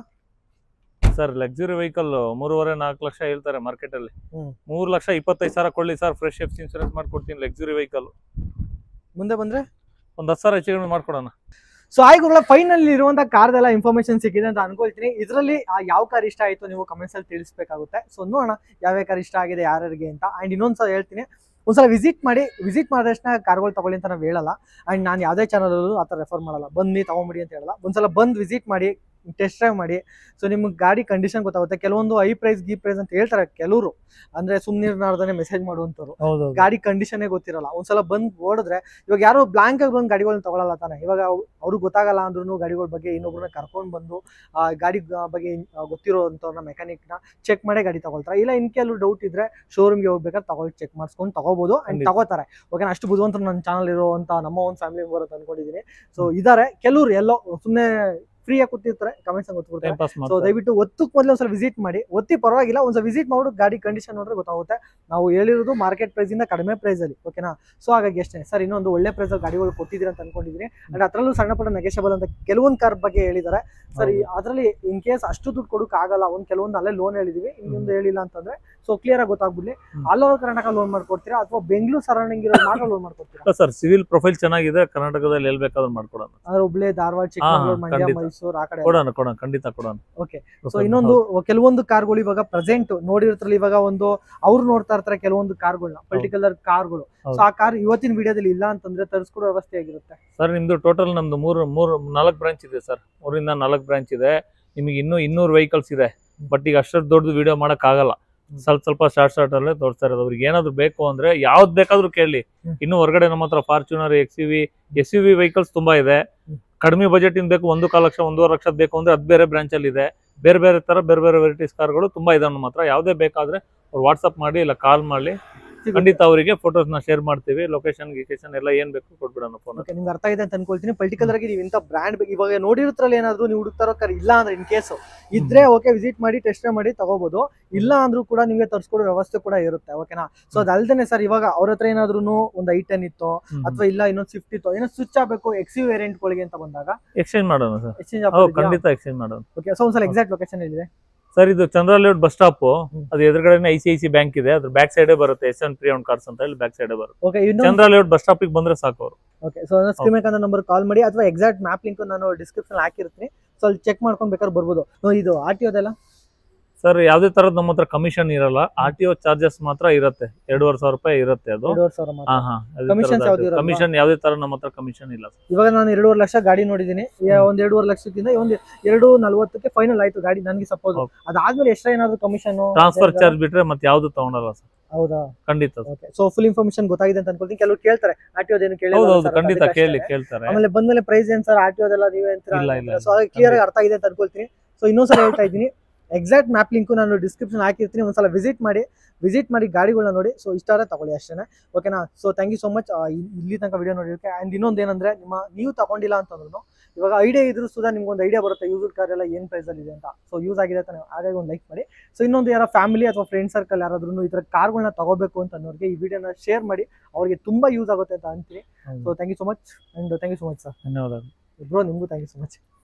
ಸರ್ ಲಕ್ಸುರಿ ವೆಹಿಕಲ್ ಮೂರುವರೆ ನಾಲ್ಕು ಲಕ್ಷ ಹೇಳ್ತಾರೆ ಮಾರ್ಕೆಟ್ ಅಲ್ಲಿ ಹ್ಮ್. ಮೂರು ಲಕ್ಷ ಇಪ್ಪತ್ತೈದು ಸಾವಿರ ಕೊಡ್ಲಿ ಸರ್ ಫ್ರೆಶ್ ಎಫ್ ಇನ್ಸೂರೆನ್ಸ್ ಮಾಡ್ಕೊಡ್ತೀನಿ ಲಕ್ಸುರಿ ವೆಹಿಕಲ್ ಮುಂದೆ ಬಂದ್ರೆ ಒಂದು ಹತ್ತು ಸಾವಿರ ಹೆಚ್ಚು ಕಡಿಮೆ ಮಾಡ್ಕೊಡೋಣ ಸೊ ಆಯ್ಗುಗಳ ಫೈನಲ್ ಇರುವಂತ ಕಾರ್ದೆಲ್ಲ ಇನ್ಫಾರ್ಮೇಶನ್ ಸಿಕ್ಕಿದೆ ಅಂತ ಅನ್ಕೊಳ್ತೀನಿ ಇದರಲ್ಲಿ ಯಾವ ಕಾರ್ ಇಷ್ಟ ಆಯ್ತು ನೀವು ಕಮೆಂಟ್ಸ್ ಅಲ್ಲಿ ತಿಳಿಸ್ಬೇಕಾಗುತ್ತೆ ಸೊ ನೋಡೋಣ ಯಾವ ಕಾರ್ ಇಷ್ಟ ಆಗಿದೆ ಯಾರ್ಯಾರಿಗೆ ಅಂತ ಅಂಡ್ ಇನ್ನೊಂದ್ಸಲ ಹೇಳ್ತೀನಿ ಒಂದ್ಸಲ ವಿಸಿಟ್ ಮಾಡಿ ವಿಸಿಟ್ ಮಾಡಿದ ತಕ್ಷಣ ಕಾರ್ಗಳು ತಗೊಳ್ಳಿ ಅಂತ ನಾವು ಹೇಳಲ್ಲ ಅಂಡ್ ನಾನು ಯಾವುದೇ ಚಾನಲ್ ಆ ಥರ ರೆಫರ್ ಮಾಡಲ್ಲ ಬನ್ನಿ ತಗೊಂಬಿಡಿ ಅಂತ ಹೇಳಲ್ಲ ಒಂದ್ಸಲ ಬಂದು ವಿಸಿಟ್ ಮಾಡಿ ಟೆಸ್ಟ್ ಡ್ರೈವ್ ಮಾಡಿ ಸೊ ನಿಮ್ಗೆ ಗಾಡಿ ಕಂಡೀಷನ್ ಗೊತ್ತಾಗುತ್ತೆ ಕೆಲವೊಂದು ಐ ಪ್ರೈಸ್ ಗಿ ಪ್ರೈಸ್ ಅಂತ ಹೇಳ್ತಾರೆ ಕೆಲವರು ಅಂದ್ರೆ ಸುಮ್ಮನಿರ್ನಾರ್ದೇ ಮೆಸೇಜ್ ಮಾಡುವಂಥವ್ರು ಹೌದು ಗಾಡಿ ಕಂಡೀಷನ್ನೇ ಗೊತ್ತಿರಲ್ಲ ಒಂದ್ಸಲ ಬಂದ್ ಓಡಿದ್ರೆ ಇವಾಗ ಯಾರೋ ಬ್ಲಾಂಕ್ ಆಗಿ ಬಂದು ಗಾಡಿಗಳನ್ನ ತಗೊಳಲ್ಲ ತಾನೆ ಇವಾಗ ಅವ್ರಿಗೆ ಗೊತ್ತಾಗಲ್ಲ ಅಂದ್ರೂ ಗಾಡಿಗಳ ಬಗ್ಗೆ ಇನ್ನೊಬ್ರನ್ನ ಕರ್ಕೊಂಡ್ ಬಂದು ಆ ಗಾಡಿ ಗ- ಬಗ್ಗೆ ಗೊತ್ತಿರೋಂಥವ್ರನ್ನ ಮೆಕ್ಯಾನಿಕ್ನ ಚೆಕ್ ಮಾಡೇ ಗಾಡಿ ತಗೊಳ್ತಾರೆ ಇಲ್ಲ ಇನ್ ಕೆಲವು ಡೌಟ್ ಇದ್ರೆ ಶೋರೂಮ್ಗೆ ಹೋಗ್ಬೇಕಾದ್ರೆ ತಗೊಳ್ ಚೆಕ್ ಮಾಡಿಸ್ಕೊಂಡು ತಗೋಬಹುದು ಅಂಡ್ ಖಂಡಿತ. ತಗೋತಾರೆ ಓಕೆ ಅಷ್ಟು ಬುದ್ಧಿವಂತರು ನನ್ನ ಚಾನಲ್ ಇರುವಂತ ನಮ್ಮ ಒಂದು ಫ್ಯಾಮಿಲಿ ಮೆಂಬರ್ ಅಂತ ಅನ್ಕೊಂಡಿದೀನಿ ಸೊ ಇದಾರೆ ಕೆಲವ್ರು ಎಲ್ಲೋ ಸುಮ್ಮನೆ ಫ್ರೀ ಆಗಿ ಕೂತಿರ್ತಾರೆ ಕಮೆಂಟ್ಸ್ ಗೊತ್ತಿರ್ತಾರೆ ಟೈಮ್ ಪಾಸ್ ಸೊ ಮಾಡ್ತಾರೆ ದಯವಿಟ್ಟು ಒತ್ತಕ್ಕೆ ಮೊದಲು ಒಂದ್ಸಲ ವಿಸಿಟ್ ಮಾಡಿ ಒತ್ತಿ ಪರವಾಗಿಲ್ಲ ಒಂದ್ಸಲ ವಿಸಿಟ್ ಮಾಡ್ಬಿಟ್ಟು ಗಾಡಿ ಕಂಡೀಷನ್ ನೋಡಿದ್ರೆ ಗೊತ್ತಾಗುತ್ತೆ ನಾವು ಹೇಳಿರೋದು ಮಾರ್ಕೆಟ್ ಪ್ರೈಸ್ ಇಂದ ಕಡಿಮೆ ಪ್ರೈಸ್ ಅಲ್ಲಿ ಓಕೆನಾ ಸೊ ಹಾಗಾಗಿ ಅಷ್ಟೇ ಸರ್ ಇನ್ನೊಂದು ಒಳ್ಳೆ ಪ್ರೈಸ್ ಅಲ್ಲಿ ಗಾಡಿಗಳು ಕೊಟ್ಟಿದ್ದೀರಿ ಅಂತ ಅನ್ಕೊಂಡಿದ್ದೀನಿ ಅಂಡ್ ಅದರಲ್ಲೂ ಸಣ್ಣ ಪುಟ್ಟ ನೆಗೆಷಬಲ್ ಅಂತ ಕೆಲವೊಂದು ಕಾರ್ ಬಗ್ಗೆ ಹೇಳಿದ್ದಾರೆ ಸರ್ ಅದರಲ್ಲಿ ಇನ್ ಕೇಸ್ ಅಷ್ಟು ದುಡ್ಡು ಕೊಡೋಕೆ ಆಗಲ್ಲ ಒಂದ್ ಕೆಲವೊಂದು ಅಲ್ಲೇ ಲೋನ್ ಹೇಳಿದೀವಿ ಇನ್ನೊಂದು ಹೇಳಿಲ್ಲ ಅಂತಂದ್ರೆ ಸೊ ಕ್ಲಿಯರ್ ಆಗಿ ಗೊತ್ತಾಗ್ಬಿಡ್ಲಿ hmm. All over Karnataka loan ಮಾಡ್ಕೊಡ್ತೀರಾ ಅಥವಾ ಬೆಂಗಳೂರು ಸರೌಂಡಿಂಗ್ ಇರೋ ಮಾತ್ರ ಲೋನ್ ಮಾಡ್ಕೊಡ್ತೀರಾ ಸರ್ ಸಿವಿಲ್ ಪ್ರೊಫೈಲ್ ಚೆನ್ನಾಗಿದೆ ಕರ್ನಾಟಕದಲ್ಲಿ ಎಲ್ಲಿ ಬೇಕಾದ್ರೂ ಮಾಡ್ಕೊಡೋಣ ಅಂದ್ರೆ ಹುಬ್ಳಿ ಧಾರವಾಡ ಚಿಕ್ಕಮಗಳೂರು ಮಂಡ್ಯ ಖಂಡಿತ. ಮೈಸೂರು ಆ ಕಡೆ ಕೊಡೋಣ ಕೊಡೋಣ ಖಂಡಿತ ಕೊಡೋಣ ಓಕೆ ಸೊ ಇನ್ನೊಂದು ಕೆಲವೊಂದು ಕಾರ್ಗಳು ಇವಾಗ ಪ್ರೆಸೆಂಟ್ ನೋಡಿರ್ತಾರಲ್ಲ ಇವಾಗ ಒಂದು ಅವ್ರು ನೋಡ್ತಾ ಇರ್ತಾರೆ ಕೆಲವೊಂದು ಕಾರ್ಗಳನ್ನ ಪರ್ಟಿಕ್ಯುಲರ್ ಕಾರ್ಗಳು ಹೌದು. ಸೊ ಆ ಕಾರ್ ಇವತ್ತಿನ ವಿಡಿಯೋದಲ್ಲಿ ಇಲ್ಲ ಅಂತಂದ್ರೆ ತರಿಸ್ಕೊಡೋ ವ್ಯವಸ್ಥೆ ಆಗಿರುತ್ತೆ ಸರ್ ನಿಮ್ದು ಟೋಟಲ್ ನಮ್ದು ಮೂರು ಮೂರು ನಾಲ್ಕು ಬ್ರಾಂಚ್ ಇದೆ ಸರ್ ಮೂರಿಂದ ನಾಲ್ಕು ಬ್ರಾಂಚ್ ಇದೆ ನಿಮಗೆ ಇನ್ನೂ ಇನ್ನೂರು ವೆಹಿಕಲ್ಸ್ ಇದೆ ಬಟ್ ಈಗ ಅಷ್ಟೊಂದು ದೊಡ್ಡದು ವಿಡಿಯೋ ಮಾಡಕ್ ಆಗಲ್ಲ ಸ್ವಲ್ಪ ಸ್ವಲ್ಪ ಶಾರ್ಟ್ ಶಾರ್ಟ್ ಅಲ್ಲೇ ತೋರಿಸ್ತಾ ಇರೋದು ಅವ್ರಿಗೆ ಏನಾದ್ರು ಬೇಕು ಅಂದ್ರೆ ಯಾವ್ದು ಬೇಕಾದ್ರೂ ಕೇಳಿ ಹ್ಮ್. ಇನ್ನು ಹೊರಗಡೆ ನಮ್ಮ ಹತ್ರ Fortuner X U V S U V vehicles ತುಂಬಾ ಇದೆ ಹ್ಮ್. ಕಡಿಮೆ ಬಜೆಟ್ ಇಂದ ಬೇಕು ಒಂದು ಕಾಲು ಲಕ್ಷ ಒಂದೂವರೆ ಲಕ್ಷದ ಬೇಕು ಅಂದ್ರೆ ಅದು ಬೇರೆ ಬ್ರಾಂಚ್ ಅಲ್ಲಿ ಇದೆ ಬೇರೆ ಬೇರೆ ತರ ಬೇರೆ ಬೇರೆ ವೆರೈಟೀಸ್ ಕಾರ್ಗಳು ತುಂಬಾ ಇದೆ ನಮ್ಮ ಹತ್ರ ಯಾವುದೇ ಬೇಕಾದ್ರೆ ಅವ್ರು ವಾಟ್ಸ್ಆಪ್ ಮಾಡಿ ಇಲ್ಲ ಕಾಲ್ ಮಾಡಿ ಖಂಡಿತ ಅವರಿಗೆ ಫೋಟೋಸ್ ನ ಶೇರ್ ಮಾಡ್ತೀವಿ ಲೊಕೇಶನ್ ಗಿಕೇಶನ್ ಎಲ್ಲ ಏನ್ ಬೇಕು ಕೊಟ್ಬಿಡೋಣ ಫೋನ್ ಓಕೆ ನಿಮ್ಗೆ ಅರ್ಥ ಇದೆ ಅಂತ ಅನ್ಕೊಳ್ತೀನಿ ಪರ್ಟಿಕ್ಯುಲರ್ ಆಗಿ ನೀವು ಇಂಥ ಬ್ರ್ಯಾಂಡ್ ಇವಾಗ ನೋಡಿರ್ತಾರಲ್ಲ ಏನಾದ್ರು ನೀವು ಹುಡುಕ್ತಾರೋ ಕಾರ್ ಇಲ್ಲ ಅಂದ್ರೆ ಇನ್ ಕೇಸ್ ಇದ್ರೆ ಓಕೆ ವಿಸಿಟ್ ಮಾಡಿ ಟೆಸ್ಟ್ ಮಾಡಿ ತಗೋಬಹುದು ಇಲ್ಲ ಅಂದ್ರೂ ಕೂಡ ನಿಮಗೆ ತರಿಸ್ಕೊಡೋ ವ್ಯವಸ್ಥೆ ಕೂಡ ಇರುತ್ತೆ ಓಕೆನಾ ಸೊ ಅದಲ್ದೇನೆ ಸರ್ ಇವಾಗ ಅವ್ರ ಹತ್ರ ಏನಾದ್ರು ಒಂದು ಐ ಟೆನ್ ಇತ್ತು ಅಥವಾ ಇಲ್ಲ ಇನ್ನೊಂದು ಸ್ವಿಫ್ಟ್ ಇತ್ತು ಏನೋ ಸ್ವಿಚ್ ಆಗಬೇಕು ಎಕ್ಸ್ ಯು ವೇರಿಯಂಟ್ ಗಳಿಗೆ ಅಂತ ಬಂದಾಗ ಎಕ್ಸ್ಚೇಂಜ್ ಮಾಡೋಣ ಸರ್ ಎಕ್ಸ್ಚೇಂಜ್ ಹೌದು ಖಂಡಿತ ಎಕ್ಸ್ಚೇಂಜ್ ಮಾಡೋಣ ಓಕೆ ಸೊ ಒಂದ್ಸಲ ಎಕ್ಸಾಕ್ಟ್ ಲೊಕೇಶನ್ ಹೇಳಿದೆ ಸರ್ ಇದು Chandra layout bus stop hmm. ಅದು ಎದುರುಗಡೆ I C I C bank ಇದೆ ಅದ್ರ ಬ್ಯಾಕ್ ಸೈಡೇ ಬರುತ್ತೆ ಎಸ್ ಎನ್ ಪ್ರಿ ಕಾರ್ಡ್ಸ್ ಅಂತ ಹೇಳಿ ಬ್ಯಾಕ್ ಸೈಡೇ ಬರುತ್ತೆ ಓಕೆ ಇನ್ನೊಂದು ಚಂದ್ರ ಲೇಔಟ್ ಬಸ್ ಸ್ಟಾಪ್ ಬಂದ್ರೆ ಸಾಕು ಅವರು ಓಕೆ ಸೊ ಸ್ಕ್ರೀನ್ ಅಂತ ನಂಬರ್ ಕಾಲ್ ಮಾಡಿ ಅಥವಾ ಎಕ್ಸಾಕ್ಟ್ ಮ್ಯಾಪ್ ಲಿಂಕ್ ನಾನು ಡಿಸ್ಕ್ರಿಪ್ಷನ್ ಹಾಕಿರ್ತೀನಿ ಸೊ ಅಲ್ಲಿ ಚೆಕ್ ಮಾಡ್ಕೊಂಡು ಬೇಕಾದ್ರೆ ಬರ್ಬೋದು ನೋಡಿ, ಇದು ಆರ್ ಟಿ ಓದೆಲ್ಲ ಸರ್ ಯಾವ್ದೇ ತರದ್ ನಮ್ಮ ಹತ್ರ ಕಮಿಷನ್ ಇರಲ್ಲ ಆರ್ ಟಿ ಒ ಚಾರ್ಜಸ್ ಮಾತ್ರ ಇರುತ್ತೆ ಎರಡೂವರೆ ಸಾವಿರ ರೂಪಾಯಿ ಇರುತ್ತೆ ಅದು ಎರಡೂವರೆ ಸಾವಿರ ಮಾತ್ರ. ಹಾ ಹಾ Commissions ಯಾವ್ದು ಇರಲ್ವಾ? ಕಮಿಷನ್ ಯಾವ್ದೇ ತರ ನಮ್ಮ ಹತ್ರ ಕಮಿಷನ್ ಇಲ್ಲ ಸರ್ ಇವಾಗ ನಾನು ಎರಡೂವರೆ ಲಕ್ಷ ಗಾಡಿ ನೋಡಿದ್ದೀನಿ ಒಂದ್ ಎರಡೂವರೆ ಲಕ್ಷಕ್ಕಿಂತ ಒಂದು ಎರಡು ನಲ್ವತ್ತಕ್ಕೆ ಫೈನಲ್ ಆಯ್ತು ಗಾಡಿ ನನಗೆ ಸಪೋಸ್ Okay. ಅದಾದ್ಮೇಲೆ ಎಕ್ಸ್ಟ್ರಾ ಏನಾದ್ರು ಕಮಿಷನ್ ಟ್ರಾನ್ಸ್ಫರ್ ಚಾರ್ಜ್ ಬಿಟ್ರೆ ಮತ್ತೆ ಯಾವ್ದು ತಗೊಳಲ್ಲ ಸರ್ ಹೌದಾ ಖಂಡಿತ sir. Okay so full information ಗೊತ್ತಾಗಿದೆ ಅಂತ ಅನ್ಕೊಳ್ತೀನಿ ಕೆಲವರು ಕೇಳ್ತಾರೆ ಆರ್ ಟಿ ಓದೇನು ಕೇಳಿ ಹೌದು ಹೌದು ಖಂಡಿತ ಕೇಳಿ ಕೇಳ್ತಾರೆ ಆಮೇಲೆ ಬಂದ್ಮೇಲೆ ಪ್ರೈಸ್ ಏನ್ ಸರ್ ಆರ್ ಟಿ ಓದೆಲ್ಲ ನೀವೇ ಅಂತೀರಾ ಇಲ್ಲ, ಇಲ್ಲ, ಸೊ ಅದಕ್ಕೆ ಕ್ಲಿಯರ್ ಆಗಿ ಅರ್ಥ ಆಗಿದೆ ಅಂತ ಅನ್ಕೊಳ್ತೀನಿ ಸೊ ಇನ್ನೊಂದ್ಸಲ ಹೇಳ್ತಾ ಇದ್ದೀನಿ ಎಕ್ಸಾಕ್ಟ್ ಮ್ಯಾಪ್ ಲಿಂಕು ನಾನು ಡಿಸ್ಕ್ರಿಪ್ಷನ್ ಹಾಕಿರ್ತೀನಿ ಒಂದ್ಸಲ ವಿಸಿಟ್ ಮಾಡಿ ವಿಸಿಟ್ ಮಾಡಿ ಗಾಡಿಗಳನ್ನ ನೋಡಿ ಸೊ ಇಷ್ಟ ಆದರೆ ತಗೊಳ್ಳಿ ಅಷ್ಟೇ ಓಕೆನಾ so thank you so much ಇಲ್ಲಿ ತನಕ ವಿಡಿಯೋ ನೋಡಿರೋಕೆ ಆ್ಯಂಡ್ ಇನ್ನೊಂದು ಏನಂದ್ರೆ ನಿಮ್ಮ ನೀವು ತಗೊಂಡಿಲ್ಲ ಅಂತಂದ್ರು ಇವಾಗ ಐಡಿಯಾ ಇದ್ರು ಸುಧಾ ನಿಮ್ಗೆ ಒಂದು ಐಡಿಯಾ ಬರುತ್ತೆ ಯೂಸ್ಡ್ ಕಾರ್ ಎಲ್ಲ ಏನು ಪ್ರೈಸಲ್ಲಿ ಇದೆ ಅಂತ ಸೊ ಯೂಸ್ ಆಗಿದೆ ತಾನೆ ಹಾಗಾಗಿ ಒಂದು ಲೈಕ್ ಮಾಡಿ ಸೊ ಇನ್ನೊಂದು ಯಾರೋ ಫ್ಯಾಮಿಲಿ ಅಥವಾ ಫ್ರೆಂಡ್ ಸರ್ಕಲ್ ಯಾರಾದ್ರೂ ಈ ಥರ ಕಾರ್ಗಳನ್ನ ತಗೋಬೇಕು ಅಂತ ಅನ್ನೋರಿಗೆ ಈ ವಿಡಿಯೋನ ಶೇರ್ ಮಾಡಿ ಅವ್ರಿಗೆ ತುಂಬಾ ಯೂಸ್ ಆಗುತ್ತೆ ಅಂತ ಅಂತೀನಿ so thank you so much and thank you so much sir ಧನ್ಯವಾದಗಳು ಬ್ರೋ ನಿಮಗೂ ಥ್ಯಾಂಕ್ ಯು ಸೊ ಮಚ್